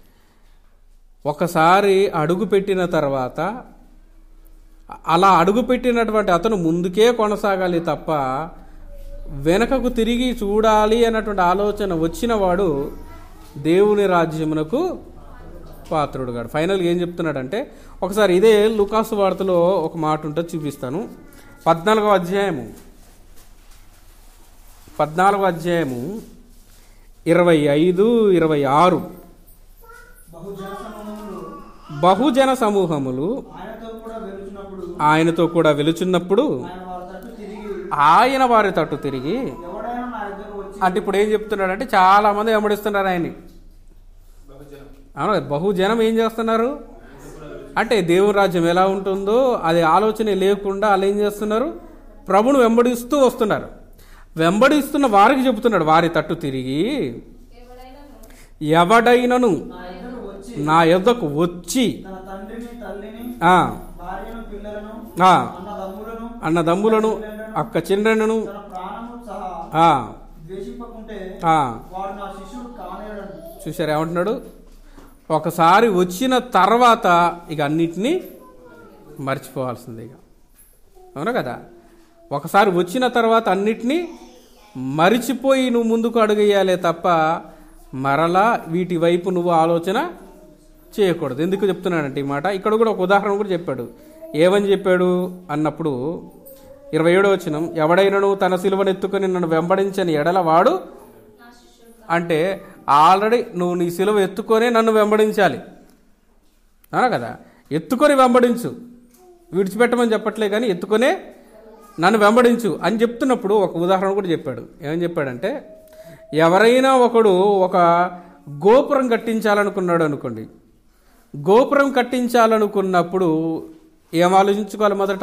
ఒకసారి అడుగు పెట్టిన తర్వాత అలా అడుగు పెట్టినటువంటి అతను ముందుకే కొనసాగాలి తప్ప వెనకకు తిరిగి చూడాలి అన్నటువంటి ఆలోచన వచ్చిన వాడు దేవుని రాజ్యమునకు పాత్రుడు గాడు ఫైనల్గా ఏం చెప్తున్నాడంటే ఒకసారి ఇదే లుకాసు వార్తలో ఒక మాట ఉంటుంది చూపిస్తాను పద్నాలుగో అధ్యాయము పద్నాలుగో అధ్యాయము ఇరవై ఐదు ఇరవై ఆరు బహుజన సమూహములు బహుజన సమూహములు ఆయనతో కూడా వెలుచున్నప్పుడు ఆయనతో కూడా వెలుచున్నప్పుడు ఆయన వారి తట్టు తిరిగి ఆయన వారి తట్టు తిరిగి ఎవడైనా నా దగ్గరకు వచ్చి అంటే ఇప్పుడు ఏం చెప్తున్నాడంటే చాలా మంది వెంబడిస్తున్నారు ఆయన్ని అవును కదా, బహుజనం ఏం చేస్తున్నారు అంటే దేవుని రాజ్యం ఎలా ఉంటుందో అది ఆలోచన లేకుండా వాళ్ళు ఏం చేస్తున్నారు ప్రభును వెంబడిస్తూ వస్తున్నారు వెంబడిస్తున్న వారికి చెబుతున్నాడు వారి తట్టు తిరిగి ఎవడైనను నా దగ్గరకు వచ్చి నా యొద్దకు వచ్చి తన తండ్రిని తల్లిని ఆ, భార్యను పిల్లలను ఆ, అన్నదమ్ములను అన్నదమ్ములను అక్క చిన్నను తన ప్రాణము సహా ఆ, ద్వేషింపకుంటే ఆ, వాడు నా శిష్యుడు కానేరడు చూశారు ఏమంటున్నాడు ఒకసారి వచ్చిన తర్వాత ఇక అన్నిటినీ మర్చిపోవాల్సిందే ఇక అవునా కదా ఒకసారి వచ్చిన తర్వాత అన్నిటినీ మరిచిపోయి నువ్వు ముందుకు అడుగేయాలే తప్ప మరలా వీటి వైపు నువ్వు ఆలోచన చేయకూడదు ఎందుకు చెప్తున్నానంటే ఈ మాట ఇక్కడ కూడా ఒక ఉదాహరణ కూడా చెప్పాడు ఏమని చెప్పాడు అన్నప్పుడు ఇరవై ఏడో వచ్చిన ఎవడైనను తన సిలువనెత్తుకొని నన్ను వెంబడించని ఎడల వాడు అంటే ఆల్రెడీ నువ్వు నీ సిలువ ఎత్తుకొనే నన్ను వెంబడించాలి అవునా కదా ఎత్తుకొని వెంబడించు విడిచిపెట్టమని చెప్పట్లే కానీ ఎత్తుకొనే నన్ను వెంబడించు అని చెప్తున్నప్పుడు ఒక ఉదాహరణ కూడా చెప్పాడు ఏమని చెప్పాడంటే ఎవరైనా ఒకడు ఒక గోపురం కట్టించాలనుకున్నాడు అనుకోండి గోపురం కట్టించాలనుకున్నప్పుడు ఏం ఆలోచించుకోవాలి మొదట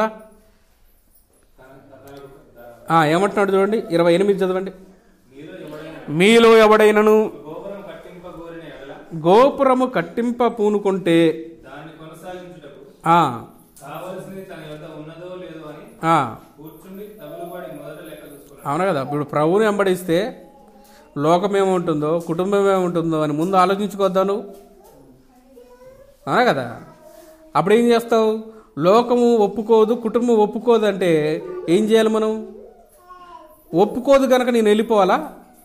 ఆ, ఏమంటున్నాడు చూడండి ఇరవై ఎనిమిది చదవండి మీలో ఎవడైనను గోపురం కట్టింపగోరిన ఎడల గోపురము కట్టింప పూనుకుంటే దాన్ని కొనసాగించుటకు ఆ, కావలసింది తన యొద్ద ఉన్నదో లేదో అని ఆ, కూర్చుండి తగులుబడి మొదట లెక్క చూసుకున్నాడు అవునా కదా ఇప్పుడు ప్రభువుని వెంబడిస్తే లోకం ఏముంటుందో కుటుంబం ఏముంటుందో అని ముందు ఆలోచించుకోద్దా నువ్వు అవునా కదా అప్పుడు ఏం చేస్తావు లోకము ఒప్పుకోదు కుటుంబం ఒప్పుకోదు అంటే ఏం చేయాలి మనం ఒప్పుకోదు కనుక నేను వెళ్ళిపోవాలా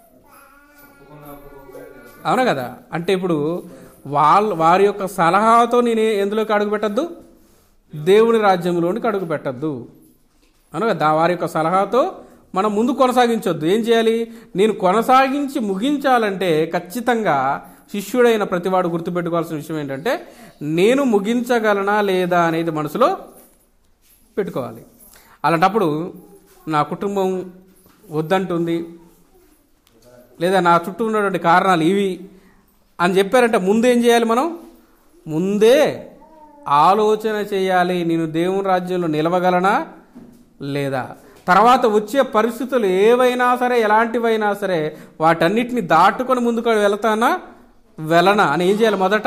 అవునా కదా అంటే ఇప్పుడు వాళ్ళ వారి యొక్క సలహాతో నేను ఎందులోకి అడుగు పెట్టద్దు దేవుని రాజ్యంలోనికి అడుగు పెట్టద్దు అవును కదా వారి యొక్క సలహాతో మనం ముందు కొనసాగించొద్దు ఏం చేయాలి నేను కొనసాగించి ముగించాలంటే ఖచ్చితంగా శిష్యుడైన ప్రతివాడు గుర్తుపెట్టుకోవాల్సిన విషయం ఏంటంటే నేను ముగించగలనా లేదా అనేది మనసులో పెట్టుకోవాలి అలాంటప్పుడు నా కుటుంబం వద్దంటుంది లేదా నా చుట్టూ ఉన్నటువంటి కారణాలు ఇవి అని చెప్పారంటే ముందు ఏం చేయాలి మనం ముందే ఆలోచన చేయాలి నేను దేవుని రాజ్యంలో నిలవగలనా లేదా తర్వాత వచ్చే పరిస్థితులు ఏవైనా సరే ఎలాంటివైనా సరే వాటన్నిటిని దాటుకొని ముందుకు వెళతానా వెళ్ళనా అని ఏం చేయాలి మొదట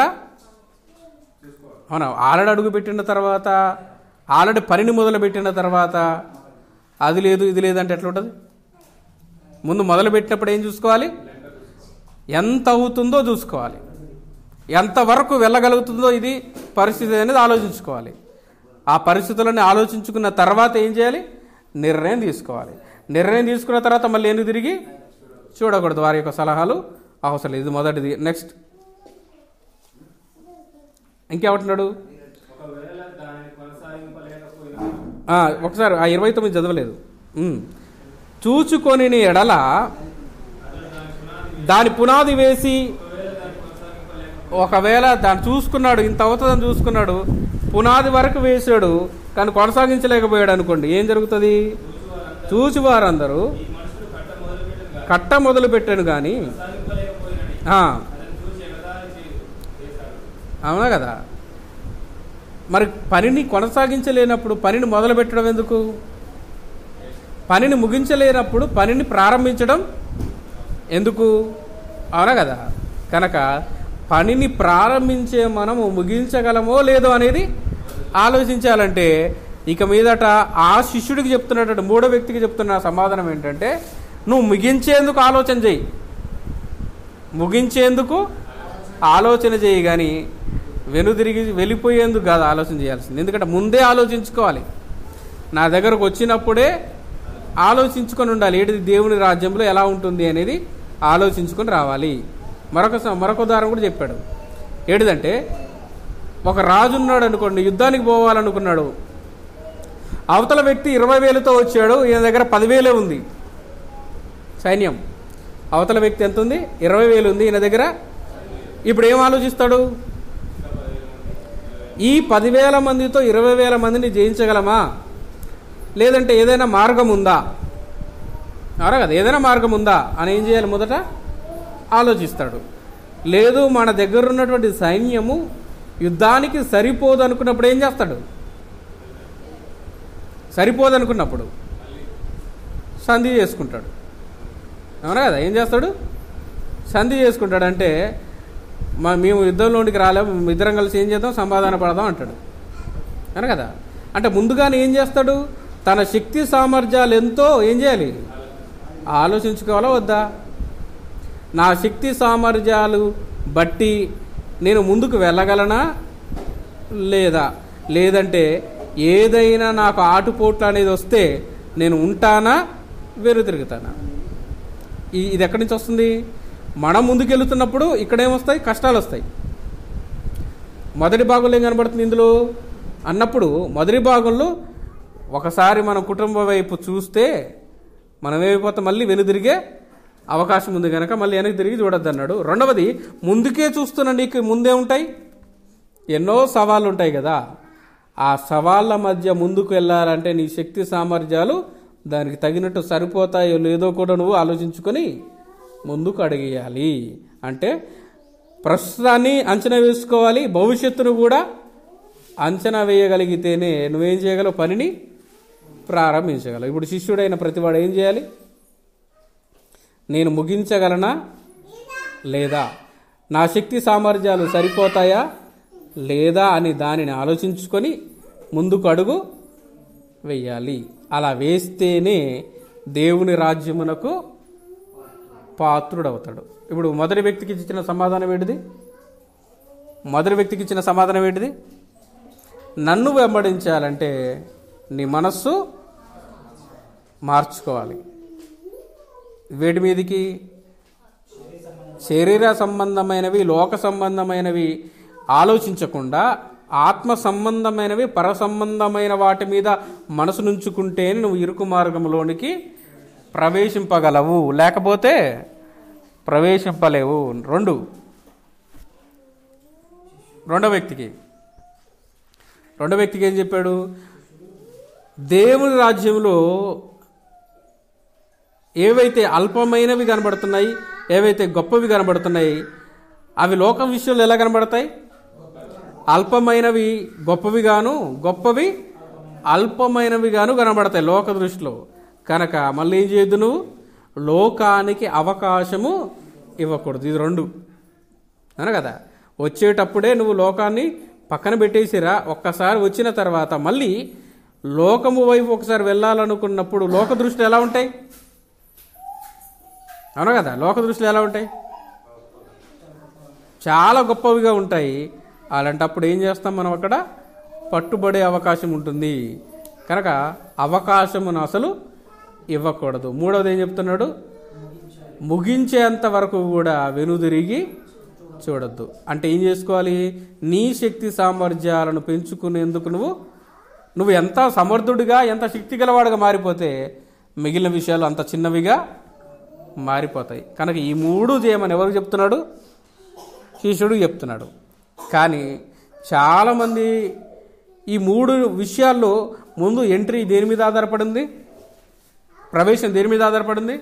అవునా ఆల్రెడీ అడుగు పెట్టిన తర్వాత ఆల్రెడీ పనిని మొదలు పెట్టిన తర్వాత అది లేదు ఇది లేదు అంటే ఎట్లా ఉంటుంది ముందు మొదలు పెట్టినప్పుడు ఏం చూసుకోవాలి ఎంత అవుతుందో చూసుకోవాలి ఎంతవరకు వెళ్ళగలుగుతుందో ఇది పరిస్థితి అనేది ఆలోచించుకోవాలి ఆ పరిస్థితులను ఆలోచించుకున్న తర్వాత ఏం చేయాలి నిర్ణయం తీసుకోవాలి నిర్ణయం తీసుకున్న తర్వాత మళ్ళీ ఎందుకు తిరిగి చూడకూడదు వారి యొక్క సలహాలు అవసరం లేదు ఇది మొదటిది నెక్స్ట్ ఇంకేమంటున్నాడు ఒకవేళ దానిని కొనసాగింపలేకపోయినా ఆ, ఒకసారి ఆ ఇరవై తొమ్మిది చదవలేదు ఉమ్. చూచుకొని నీ ఎడల దాని పునాది వేసి ఒకవేళ దాన్ని చూసుకున్నాడు ఇంత అవుతుందని చూసుకున్నాడు పునాది వరకు వేసాడు కానీ కొనసాగించలేకపోయాడు అనుకోండి ఏం జరుగుతుంది చూసి వారందరూ కట్ట మొదలు పెట్టాను కానీ ఆ, అవునా కదా మరి పనిని కొనసాగించలేనప్పుడు పనిని మొదలు పెట్టడం ఎందుకు పనిని ముగించలేనప్పుడు పనిని ప్రారంభించడం ఎందుకు అవునా కదా కనుక పనిని ప్రారంభించే మనము ముగించగలమో లేదో అనేది ఆలోచించాలంటే ఇక మీదట ఆ శిష్యుడికి చెప్తున్నటువంటి మూడో వ్యక్తికి చెప్తున్న సమాధానం ఏంటంటే నువ్వు ముగించేందుకు ఆలోచన చేయి ముగించేందుకు ఆలోచన చేయి కానీ వెనుదిరిగి వెళ్ళిపోయేందుకు కాదు ఆలోచన చేయాల్సింది ఎందుకంటే ముందే ఆలోచించుకోవాలి నా దగ్గరకు వచ్చినప్పుడే ఆలోచించుకొని ఉండాలి ఏంటిది దేవుని రాజ్యంలో ఎలా ఉంటుంది అనేది ఆలోచించుకొని రావాలి మరొక స- మరొక ఉదాహరణ కూడా చెప్పాడు ఏంటిదంటే ఒక రాజు ఉన్నాడు అనుకోండి యుద్ధానికి పోవాలనుకున్నాడు అవతల వ్యక్తి ఇరవై వేలతో వచ్చాడు ఈయన దగ్గర పదివేలే ఉంది సైన్యం అవతల వ్యక్తి ఎంత ఉంది ఇరవై వేలు ఉంది ఈయన దగ్గర ఇప్పుడు ఏం ఆలోచిస్తాడు ఈ పదివేల మందితో ఇరవై వేల మందిని జయించగలమా లేదంటే ఏదైనా మార్గం ఉందా అవునా కదా ఏదైనా మార్గం ఉందా అని ఏం చేయాలి మొదట ఆలోచిస్తాడు లేదు మన దగ్గర ఉన్నటువంటి సైన్యము యుద్ధానికి సరిపోదు అనుకున్నప్పుడు ఏం చేస్తాడు సరిపోదు అనుకున్నప్పుడు సంధి చేసుకుంటాడు అవునా కదా ఏం చేస్తాడు సంధి చేసుకుంటాడు అంటే మా మేము యుద్ధంలోనికి రాలేము మేము ఇద్దరం కలిసి ఏం చేద్దాం సమాధాన పడదాం అంటాడు అవునా కదా అంటే ముందుగానే ఏం చేస్తాడు తన శక్తి సామర్థ్యాలు ఎంతో ఏం చేయాలి ఆలోచించుకోవాలా వద్దా నా శక్తి సామర్థ్యాలు బట్టి నేను ముందుకు వెళ్ళగలనా లేదా లేదంటే ఏదైనా నాకు ఆటుపోట్లు అనేది వస్తే నేను ఉంటానా వేరు తిరుగుతానా ఈ- ఇది ఎక్కడి నుంచి వస్తుంది మనం ముందుకెళ్తున్నప్పుడు ఇక్కడేమొస్తాయి కష్టాలు వస్తాయి మొదటి భాగంలో ఏం కనబడుతుంది ఇందులో అన్నప్పుడు మొదటి భాగంలో ఒకసారి మన కుటుంబ వైపు చూస్తే మనం ఏమైపోతాం మళ్ళీ వెనుదిరిగే అవకాశం ఉంది కనుక మళ్ళీ వెనక్కి తిరిగి చూడొద్దు అన్నాడు రెండవది ముందుకే చూస్తున్న నీకు ముందే ఉంటాయి ఎన్నో సవాళ్ళు ఉంటాయి కదా ఆ సవాళ్ళ మధ్య ముందుకు వెళ్ళాలంటే నీ శక్తి సామర్థ్యాలు దానికి తగినట్టు సరిపోతాయో లేదో కూడా నువ్వు ఆలోచించుకొని ముందుకు అడిగేయాలి అంటే ప్రస్తుతాన్ని అంచనా వేసుకోవాలి భవిష్యత్తును కూడా అంచనా వేయగలిగితేనే నువ్వేం చేయగలవు పనిని ప్రారంభించగలవు ఇప్పుడు శిష్యుడైన ప్రతివాడు ఏం చేయాలి నేను ముగించగలనా లేదా నా శక్తి సామర్థ్యాలు సరిపోతాయా లేదా అని దానిని ఆలోచించుకొని ముందుకు అడుగు వెయ్యాలి అలా వేస్తేనే దేవుని రాజ్యమునకు పాత్రుడవుతాడు ఇప్పుడు మొదటి వ్యక్తికి ఇచ్చిన సమాధానం ఏంటిది మొదటి వ్యక్తికి ఇచ్చిన సమాధానం ఏంటిది నన్ను వెంబడించాలంటే నీ మనస్సు మార్చుకోవాలి వేటి మీదికి శరీర సంబంధమైనవి లోక సంబంధమైనవి ఆలోచించకుండా ఆత్మ సంబంధమైనవి పర సంబంధమైన వాటి మీద మనసు నుంచుకుంటేనే నువ్వు ఇరుకు మార్గంలోనికి ప్రవేశింపగలవు లేకపోతే ప్రవేశింపలేవు రెండు రెండో వ్యక్తికి రెండో వ్యక్తికి ఏం చెప్పాడు దేవుని రాజ్యంలో ఏవైతే అల్పమైనవి కనబడుతున్నాయి ఏవైతే గొప్పవి కనబడుతున్నాయి అవి లోకం విషయంలో ఎలా కనబడతాయి అల్పమైనవి గొప్పవిగాను గొప్పవి అల్పమైనవిగాను కనబడతాయి లోక దృష్టిలో కనుక మళ్ళీ ఏం చేయొద్దు నువ్వు లోకానికి అవకాశము ఇవ్వకూడదు ఇది రెండు అన కదా వచ్చేటప్పుడే నువ్వు లోకాన్ని పక్కన పెట్టేసిరా ఒక్కసారి వచ్చిన తర్వాత మళ్ళీ లోకము వైపు ఒకసారి వెళ్ళాలనుకున్నప్పుడు లోక దృష్టిలు ఎలా ఉంటాయి అవునా కదా లోక దృష్టిలు ఎలా ఉంటాయి చాలా గొప్పవిగా ఉంటాయి అలాంటప్పుడు ఏం చేస్తాం మనం అక్కడ పట్టుబడే అవకాశం ఉంటుంది కనుక అవకాశమును అసలు ఇవ్వకూడదు మూడవది ఏం చెప్తున్నాడు ముగించేంత వరకు కూడా వెనుదిరిగి చూడొద్దు అంటే ఏం చేసుకోవాలి నీ శక్తి సామర్థ్యాలను పెంచుకునేందుకు నువ్వు నువ్వు ఎంత సమర్థుడిగా ఎంత శక్తి గలవాడుగా మారిపోతే మిగిలిన విషయాలు అంత చిన్నవిగా మారిపోతాయి కనుక ఈ మూడు చేయమని ఎవరు చెప్తున్నాడు శిష్యుడు చెప్తున్నాడు కానీ చాలామంది ఈ మూడు విషయాల్లో ముందు ఎంట్రీ దేని మీద ఆధారపడింది ప్రవేశం దేని మీద ఆధారపడింది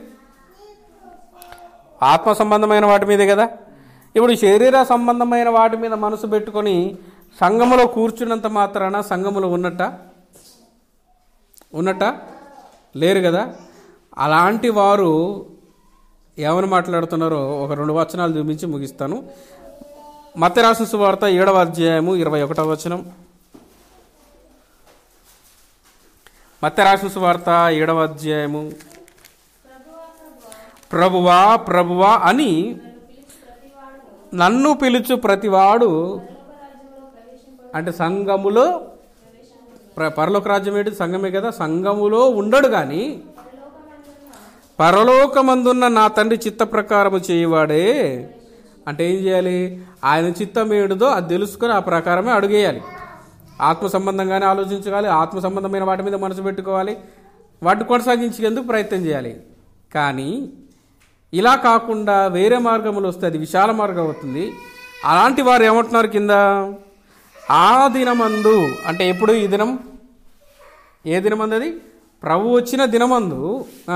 ఆత్మ సంబంధమైన వాటి మీదే కదా ఇప్పుడు శరీర సంబంధమైన వాటి మీద మనసు పెట్టుకొని సంఘములో కూర్చున్నంత మాత్రాన సంఘములో ఉన్నట్ట ఉన్నట్ట లేరు కదా అలాంటి వారు ఏమని మాట్లాడుతున్నారో ఒక రెండు వచనాలు చూపించి ముగిస్తాను మత్త రాసిన సువార్త ఏడవ అధ్యాయము ఇరవై ఒకటవ వచనం మత్త రాసిన సువార్త ఏడవ అధ్యాయము ప్రభువా ప్రభువా అని నన్ను పిలుచు ప్రతివాడు అంటే సంఘములో ప్ర పరలోక రాజ్యం ఏంటి సంఘమే కదా సంఘములో ఉండడు కానీ పరలోకమందున్న నా తండ్రి చిత్త ప్రకారము చేయవాడే అంటే ఏం చేయాలి ఆయన చిత్తం ఏడుదో అది తెలుసుకొని ఆ ప్రకారమే అడుగేయాలి ఆత్మ సంబంధంగానే ఆలోచించాలి ఆత్మ సంబంధమైన వాటి మీద మనసు పెట్టుకోవాలి వాటిని కొనసాగించేందుకు ప్రయత్నం చేయాలి కానీ ఇలా కాకుండా వేరే మార్గములు వస్తే అది విశాల మార్గం అవుతుంది అలాంటి వారు ఏమంటున్నారు కింద ఆ దినమందు అంటే ఎప్పుడు ఈ దినం ఏ దినమందు అది ప్రభు వచ్చిన దినమందు ఆ,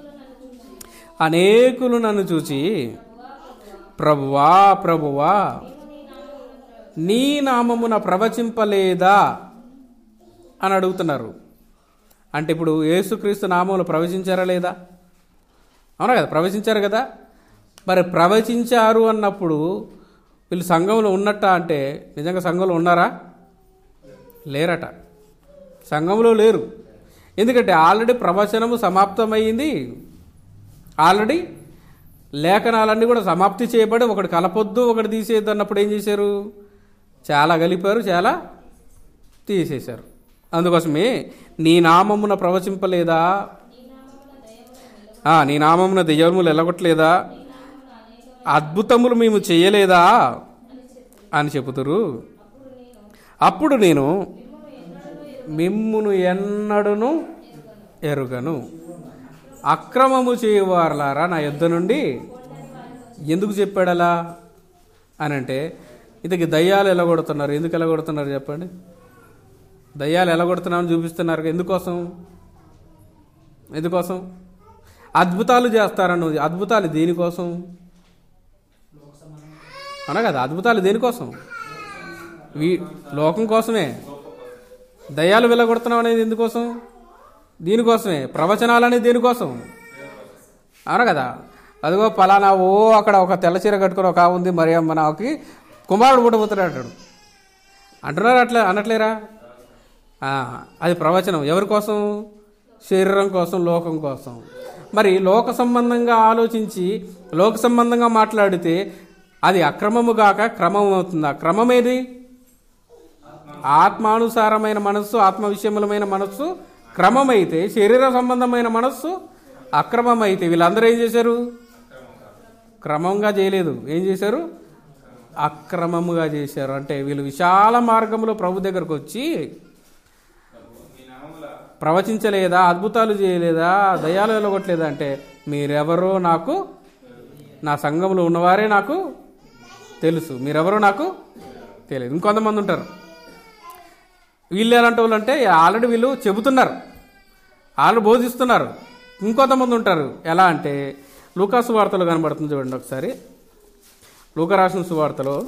అనేకులు నన్ను చూచి ప్రభువా ప్రభువా నీ నామమున ప్రవచింపలేదా అని అడుగుతున్నారు అంటే ఇప్పుడు యేసుక్రీస్తు నామంలో ప్రవచించారా లేదా అవునా కదా ప్రవచించారు కదా మరి ప్రవచించారు అన్నప్పుడు వీళ్ళు సంఘంలో ఉన్నట్ట అంటే నిజంగా సంఘంలో ఉన్నారా లేరట సంఘంలో లేరు ఎందుకంటే ఆల్రెడీ ప్రవచనము సమాప్తమైంది ఆల్రెడీ లేఖనాలన్నీ కూడా సమాప్తి చేయబడి ఒకటి కలపొద్దు ఒకటి తీసేయద్దు అన్నప్పుడు ఏం చేశారు చాలా కలిపారు చాలా తీసేశారు అందుకోసమే నీ నామమున ప్రవచింపలేదా ఆ, నీ నామమున దెయ్యములు ఎలగొట్టలేదా అద్భుతములు మేము చేయలేదా అని చెబుతురు అప్పుడు నేను మిమ్మును ఎన్నడును ఎరుగను అక్రమము చేయవారలారా నా యుద్ధ నుండి ఎందుకు చెప్పాడలా అని అంటే ఇతకి దయ్యాలు ఎలగొడుతున్నారు ఎందుకు ఎలగొడుతున్నారు చెప్పండి దయ్యాలు ఎలగొడుతున్నామని చూపిస్తున్నారు ఎందుకోసం ఎందుకోసం అద్భుతాలు చేస్తారను అద్భుతాలు దేనికోసం అనా కదా అద్భుతాలు దేనికోసం వీ లోకం కోసమే దయ్యాలు వెళ్ళగొడుతున్నాం అనేది ఎందుకోసం దీనికోసమే ప్రవచనాలు అనేది దేనికోసం అవునా కదా అదిగో పలానా ఓ అక్కడ ఒక తెల్ల చీర కట్టుకుని ఒక ఆమె ఉంది మరి మనకి కుమారుడు పుట్టబోతున్నాడు అంటాడు అంటున్నారు అట్లా అనట్లేరా ఆ, అది ప్రవచనం ఎవరి కోసం శరీరం కోసం లోకం కోసం మరి లోక సంబంధంగా ఆలోచించి లోక సంబంధంగా మాట్లాడితే అది అక్రమము కాక క్రమం అవుతుంది ఆ క్రమం ఏది ఆత్మానుసారమైన మనస్సు ఆత్మ విషయములమైన మనస్సు క్రమమైతే శరీర సంబంధమైన మనస్సు అక్రమమైతే వీళ్ళందరూ ఏం చేశారు క్రమంగా చేయలేదు ఏం చేశారు అక్రమముగా చేశారు అంటే వీళ్ళు విశాల మార్గంలో ప్రభు దగ్గరకు వచ్చి ప్రవచించలేదా అద్భుతాలు చేయలేదా దయాలు వెళ్ళగొట్టలేదా అంటే మీరెవరో నాకు నా సంఘంలో ఉన్నవారే నాకు తెలుసు మీరెవరో నాకు తెలియదు ఇంకొంతమంది ఉంటారు వీళ్ళు ఎలాంటి వాళ్ళు అంటే ఆల్రెడీ వీళ్ళు చెబుతున్నారు ఆల్రెడీ బోధిస్తున్నారు ఇంకొంతమంది ఉంటారు ఎలా అంటే లూకాసు వార్తలో కనబడుతుంది చూడండి ఒకసారి లూకా రాసిన సువార్తలో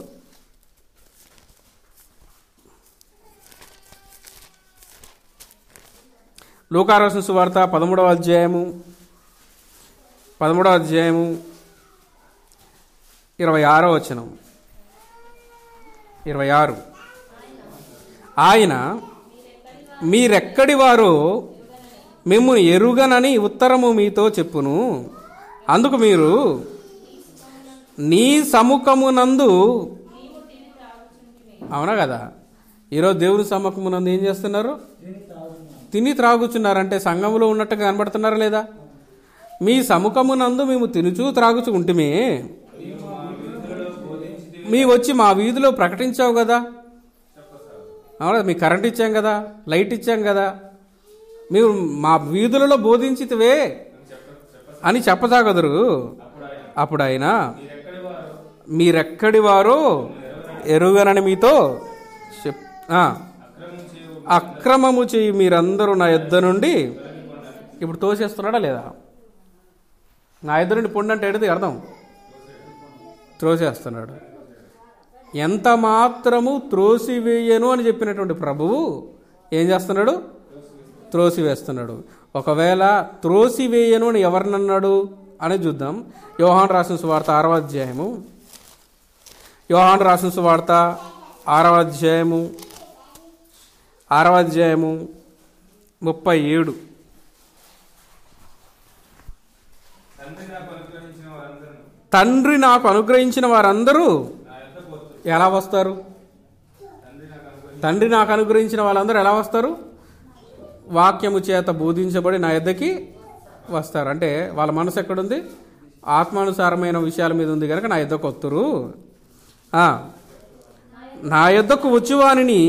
లూకా రాసిన సువార్త పదమూడవ అధ్యాయము పదమూడవ అధ్యాయము ఇరవై ఆరో వచనం ఇరవై ఆరు ఆయన మీరెక్కడి వారో మిమ్మును ఎరుగనని ఉత్తరము మీతో చెప్పును అందుకు మీరు నీ సముఖమునందు అవునా కదా ఈరోజు దేవుని సముఖమునందు ఏం చేస్తున్నారు తిని త్రాగుచున్నారంటే సంఘములో ఉన్నట్టుగా కనబడుతున్నారా లేదా మీ సముఖమునందు మేము తినుచు త్రాగుచు ఉంటుమే మీ వచ్చి మా వీధిలో ప్రకటించావు కదా అవునా మీకు కరెంట్ ఇచ్చాం కదా లైట్ ఇచ్చాం కదా మీరు మా వీధులలో బోధించితివే అని చెప్పసాగదురు అప్పుడు ఆయన మీరెక్కడి వారో ఎరుగనని మీతో చెప్ ఆ. అక్రమము చేయి మీరందరూ నా యుద్ధ నుండి ఇప్పుడు తోసేస్తున్నాడా లేదా నా యుద్ధ నుండి పొండి అంటే ఎడిది అర్థం త్రోసేస్తున్నాడు ఎంత మాత్రము త్రోసివేయను అని చెప్పినటువంటి ప్రభువు ఏం చేస్తున్నాడు త్రోసివేస్తున్నాడు ఒకవేళ త్రోసివేయను అని ఎవరినన్నాడు అని చూద్దాం యోహాన్ రాసిన సువార్త ఆరవ అధ్యాయము యోహాన్ రాసిన సువార్త ఆరవ అధ్యాయము ఆరవ అధ్యాయము ముప్పై ఏడు తండ్రి నాకు అనుగ్రహించిన వారందరూ తండ్రి నాకు అనుగ్రహించిన వారందరూ నా యొద్దకు వస్తు ఎలా వస్తారు తండ్రి నాకు అనుగ్రహించిన తండ్రి నాకు అనుగ్రహించిన వాళ్ళందరూ ఎలా వస్తారు వాక్యము చేత బోధించబడి నా యొద్దకి వస్తారు అంటే వాళ్ళ మనసు ఎక్కడుంది ఆత్మానుసారమైన విషయాల మీద ఉంది కనుక నా యొద్దకు వస్తురు ఆ, నా యొద్దకు వచ్చి వానిని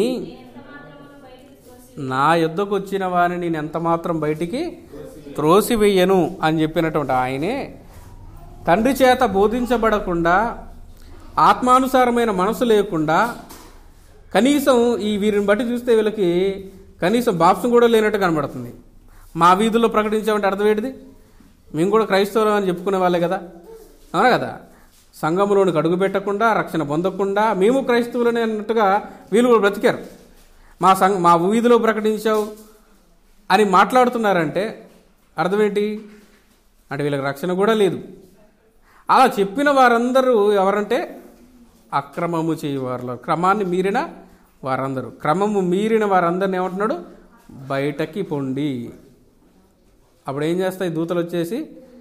నా యొద్దకు వచ్చిన వారిని నేను ఎంత మాత్రం బయటికి త్రోసివేయను అని చెప్పినటువంటి ఆయనే తండ్రి చేత బోధించబడకుండా ఆత్మానుసారమైన మనసు లేకుండా కనీసం ఈ వీరిని బట్టి చూస్తే వీళ్ళకి కనీసం బాప్సం కూడా లేనట్టు కనబడుతుంది మా వీధుల్లో ప్రకటించామంటే అర్థం ఏంటిది మేము కూడా క్రైస్తవులం అని చెప్పుకునే వాళ్ళే కదా అవునా కదా సంఘంలోనికి అడుగు పెట్టకుండా రక్షణ పొందకుండా మేము క్రైస్తవులనే అన్నట్టుగా వీళ్ళు కూడా బ్రతికారు మా సంఘ మా వీధిలో ప్రకటించావు అని మాట్లాడుతున్నారంటే అర్థం ఏంటి అంటే వీళ్ళకి రక్షణ కూడా లేదు అలా చెప్పిన వారందరూ ఎవరంటే అక్రమము చేయవారు క్రమాన్ని మీరిన వారందరూ క్రమము మీరిన వారందరిని ఏమంటున్నాడు బయటకి పొండి అప్పుడు ఏం చేస్తాయి దూతలు వచ్చేసి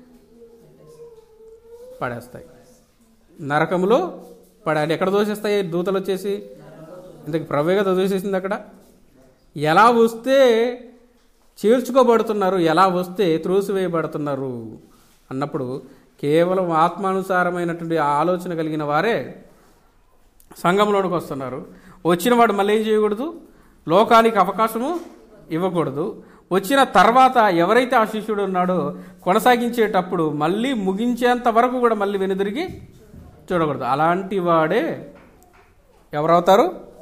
పడేస్తాయి నరకములో పడాలి ఎక్కడ దోషేస్తాయి దూతలు వచ్చేసి ఇంతకు ప్రవే కదా దోషేసింది అక్కడ ఎలా వస్తే చేర్చుకోబడుతున్నారు ఎలా వస్తే త్రోసివేయబడుతున్నారు అన్నప్పుడు కేవలం ఆత్మానుసారమైనటువంటి ఆలోచన కలిగిన వారే సంఘంలోనికి వస్తున్నారు వచ్చిన వాడు మళ్ళీ ఏం చేయకూడదు లోకానికి అవకాశము ఇవ్వకూడదు వచ్చిన తర్వాత ఎవరైతే ఆ శిష్యుడు ఉన్నాడో కొనసాగించేటప్పుడు మళ్ళీ ముగించేంత వరకు కూడా మళ్ళీ వెనుదిరిగి చూడకూడదు అలాంటి వాడే ఎవరవుతారు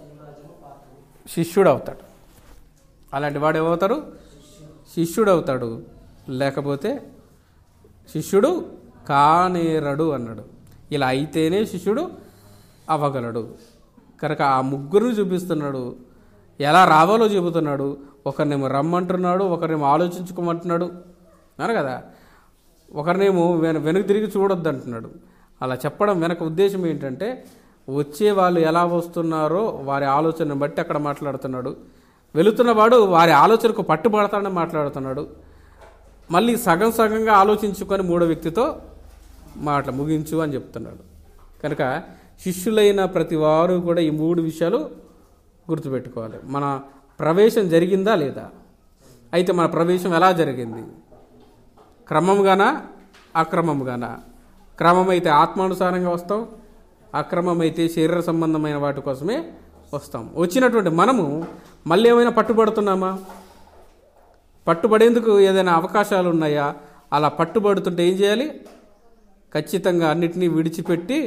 శిష్యుడు అవుతాడు అలాంటి వాడు ఏమవుతారు శిష్యుడు అవుతాడు లేకపోతే శిష్యుడు కానేరడు అన్నాడు ఇలా అయితేనే శిష్యుడు అవ్వగలడు కనుక ఆ ముగ్గురిని చూపిస్తున్నాడు ఎలా రావాలో చెబుతున్నాడు ఒకరినేమో రమ్మంటున్నాడు ఒకరినేమో ఆలోచించుకోమంటున్నాడు అన్నారు కదా ఒకరినేమో వెన వెనక్కి తిరిగి చూడొద్దు అంటున్నాడు అలా చెప్పడం వెనక ఉద్దేశం ఏంటంటే వచ్చే వాళ్ళు ఎలా వస్తున్నారో వారి ఆలోచనను బట్టి అక్కడ మాట్లాడుతున్నాడు వెళుతున్నవాడు వారి ఆలోచనకు పట్టుబడతాడని మాట్లాడుతున్నాడు మళ్ళీ సగం సగంగా ఆలోచించుకొని మూడో వ్యక్తితో మాట ముగించు అని చెప్తున్నాడు కనుక శిష్యులైన ప్రతి వారు కూడా ఈ మూడు విషయాలు గుర్తుపెట్టుకోవాలి మన ప్రవేశం జరిగిందా లేదా అయితే మన ప్రవేశం ఎలా జరిగింది క్రమంగానా అక్రమంగానా క్రమం అయితే ఆత్మానుసారంగా వస్తాం అక్రమం అయితే శరీర సంబంధమైన వాటి కోసమే వస్తాం వచ్చినటువంటి మనము మళ్ళీ ఏమైనా పట్టుబడుతున్నామా పట్టుబడేందుకు ఏదైనా అవకాశాలు ఉన్నాయా అలా పట్టుబడుతుంటే ఏం చేయాలి ఖచ్చితంగా అన్నిటినీ విడిచిపెట్టి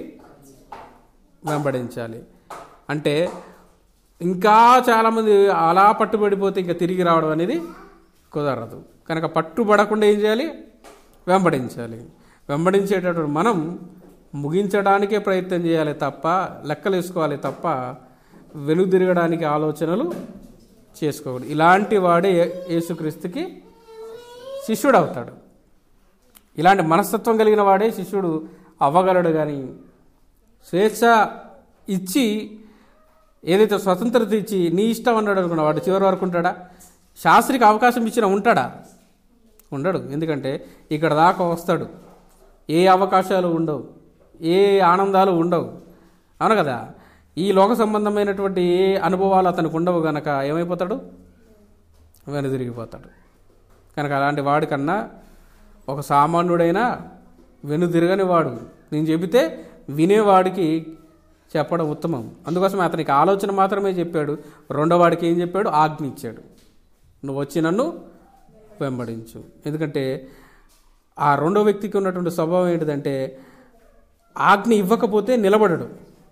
వెంబడించాలి అంటే ఇంకా చాలామంది అలా పట్టుబడిపోతే ఇంకా తిరిగి రావడం అనేది కుదరదు కనుక పట్టుబడకుండా ఏం చేయాలి వెంబడించాలి వెంబడించేటటువంటి మనం ముగించడానికే ప్రయత్నం చేయాలి తప్ప లెక్కలు వేసుకోవాలి తప్ప వెనుదిరగడానికి ఆలోచనలు చేసుకోకూడదు ఇలాంటి వాడే ఏ- యేసుక్రీస్తుకి శిష్యుడు అవుతాడు ఇలాంటి మనస్తత్వం కలిగిన వాడే శిష్యుడు అవ్వగలడు కానీ స్వేచ్ఛ ఇచ్చి ఏదైతే స్వతంత్రత ఇచ్చి నీ ఇష్టం అన్నాడు అనుకున్నా వాడు చివరి వరకు ఉంటాడా శాస్త్రికి అవకాశం ఇచ్చినా ఉంటాడా ఉండడు ఎందుకంటే ఇక్కడ దాకా వస్తాడు ఏ అవకాశాలు ఉండవు ఏ ఆనందాలు ఉండవు అవును కదా ఈ లోక సంబంధమైనటువంటి ఏ అనుభవాలు అతనికి ఉండవు గనక ఏమైపోతాడు వెనుదిరిగిపోతాడు కనుక అలాంటి వాడికన్నా ఒక సామాన్యుడైనా వెనుదిరగని వాడు నేను చెబితే వినేవాడికి చెప్పడం ఉత్తమం అందుకోసం అతనికి ఆలోచన మాత్రమే చెప్పాడు రెండో వాడికి ఏం చెప్పాడు ఆజ్ఞ ఇచ్చాడు నువ్వు వచ్చి నన్ను వెంబడించు ఎందుకంటే ఆ రెండో వ్యక్తికి ఉన్నటువంటి స్వభావం ఏంటిదంటే ఆజ్ఞ ఇవ్వకపోతే నిలబడడు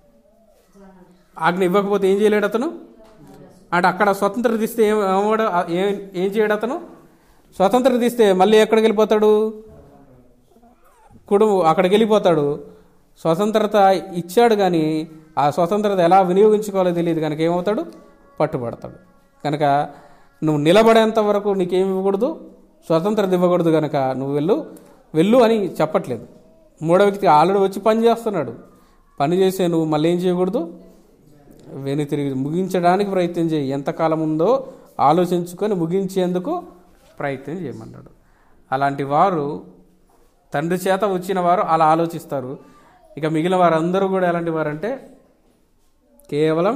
ఆజ్ఞ ఇవ్వకపోతే ఏం చేయలేడు అతను అంటే అక్కడ స్వతంత్రత ఇస్తే ఏం ఏమవడు? ఏం ఏం చేయడు అతను స్వతంత్రత ఇస్తే మళ్ళీ ఎక్కడికి వెళ్ళిపోతాడు కుడు అక్కడికి వెళ్ళిపోతాడు స్వతంత్రత ఇచ్చాడు కానీ ఆ స్వతంత్రత ఎలా వినియోగించుకోవాలో తెలియదు కనుక ఏమవుతాడు పట్టుబడతాడు కనుక నువ్వు నిలబడేంత వరకు నీకేమి ఇవ్వకూడదు స్వతంత్రత ఇవ్వకూడదు కనుక నువ్వు వెళ్ళు వెళ్ళు అని చెప్పట్లేదు మూడో వ్యక్తి ఆల్రెడీ వచ్చి పని చేస్తున్నాడు పని చేసే నువ్వు మళ్ళీ ఏం చేయకూడదు వెను తిరిగి ముగించడానికి ప్రయత్నం చేయి ఎంతకాలం ఉందో ఆలోచించుకొని ముగించేందుకు ప్రయత్నం చేయమన్నాడు అలాంటి వారు తండ్రి చేత వచ్చిన వారు అలా ఆలోచిస్తారు ఇక మిగిలిన వారందరూ కూడా ఎలాంటి వారంటే కేవలం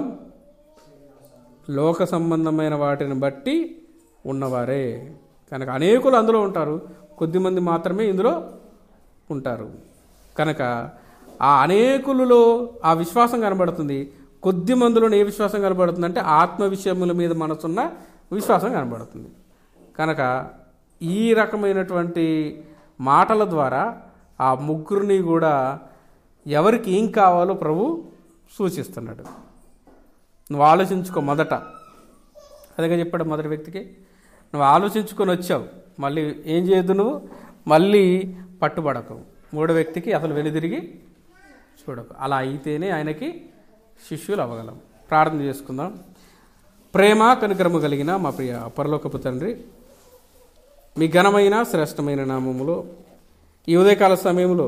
లోక సంబంధమైన వాటిని బట్టి ఉన్నవారే కనుక అనేకులు అందులో ఉంటారు కొద్దిమంది మాత్రమే ఇందులో ఉంటారు కనుక ఆ అనేకులలో ఆ విశ్వాసం కనబడుతుంది కొద్ది మందిలో ఏ విశ్వాసం కనబడుతుంది అంటే ఆత్మ విషయముల మీద మనసున్న విశ్వాసం కనబడుతుంది కనుక ఈ రకమైనటువంటి మాటల ద్వారా ఆ ముగ్గురిని కూడా ఎవరికి ఏం కావాలో ప్రభు సూచిస్తున్నాడు నువ్వు ఆలోచించుకో మొదట అదేగా చెప్పాడు మొదటి వ్యక్తికి నువ్వు ఆలోచించుకొని వచ్చావు మళ్ళీ ఏం చేయొద్దు నువ్వు మళ్ళీ పట్టుబడకు మూడో వ్యక్తికి అసలు వెనుదిరిగి చూడకు అలా అయితేనే ఆయనకి శిష్యులు అవ్వగలం ప్రార్థన చేసుకుందాం ప్రేమ కనుకరము కలిగిన మా ప్రియ పరలోకపు తండ్రి మీ ఘనమైన శ్రేష్టమైన నామములో ఈ ఉదయకాల సమయంలో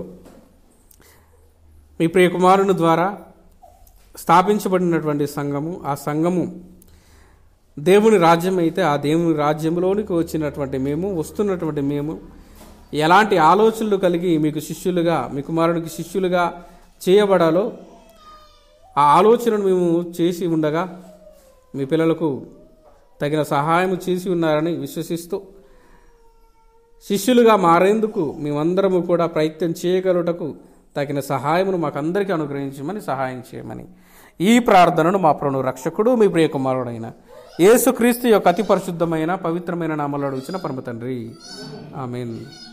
మీ ప్రియ కుమారుని ద్వారా స్థాపించబడినటువంటి సంఘము ఆ సంఘము దేవుని రాజ్యం అయితే ఆ దేవుని రాజ్యంలోనికి వచ్చినటువంటి మేము వస్తున్నటువంటి మేము ఎలాంటి ఆలోచనలు కలిగి మీకు శిష్యులుగా మీ కుమారునికి శిష్యులుగా చేయబడాలో ఆ ఆలోచనను మేము చేసి ఉండగా మీ పిల్లలకు తగిన సహాయం చేసి ఉన్నారని విశ్వసిస్తూ శిష్యులుగా మారేందుకు మేమందరము కూడా ప్రయత్నం చేయగలుగుటకు తగిన సహాయమును మాకందరికీ అనుగ్రహించమని సహాయం చేయమని ఈ ప్రార్థనను మా ప్రణు రక్షకుడు మీ ప్రియ కుమారుడైన యేసుక్రీస్తు యొక్క అతి పరిశుద్ధమైన పవిత్రమైన నామలు అడుగుచిన పరమ తండ్రి ఆమెన్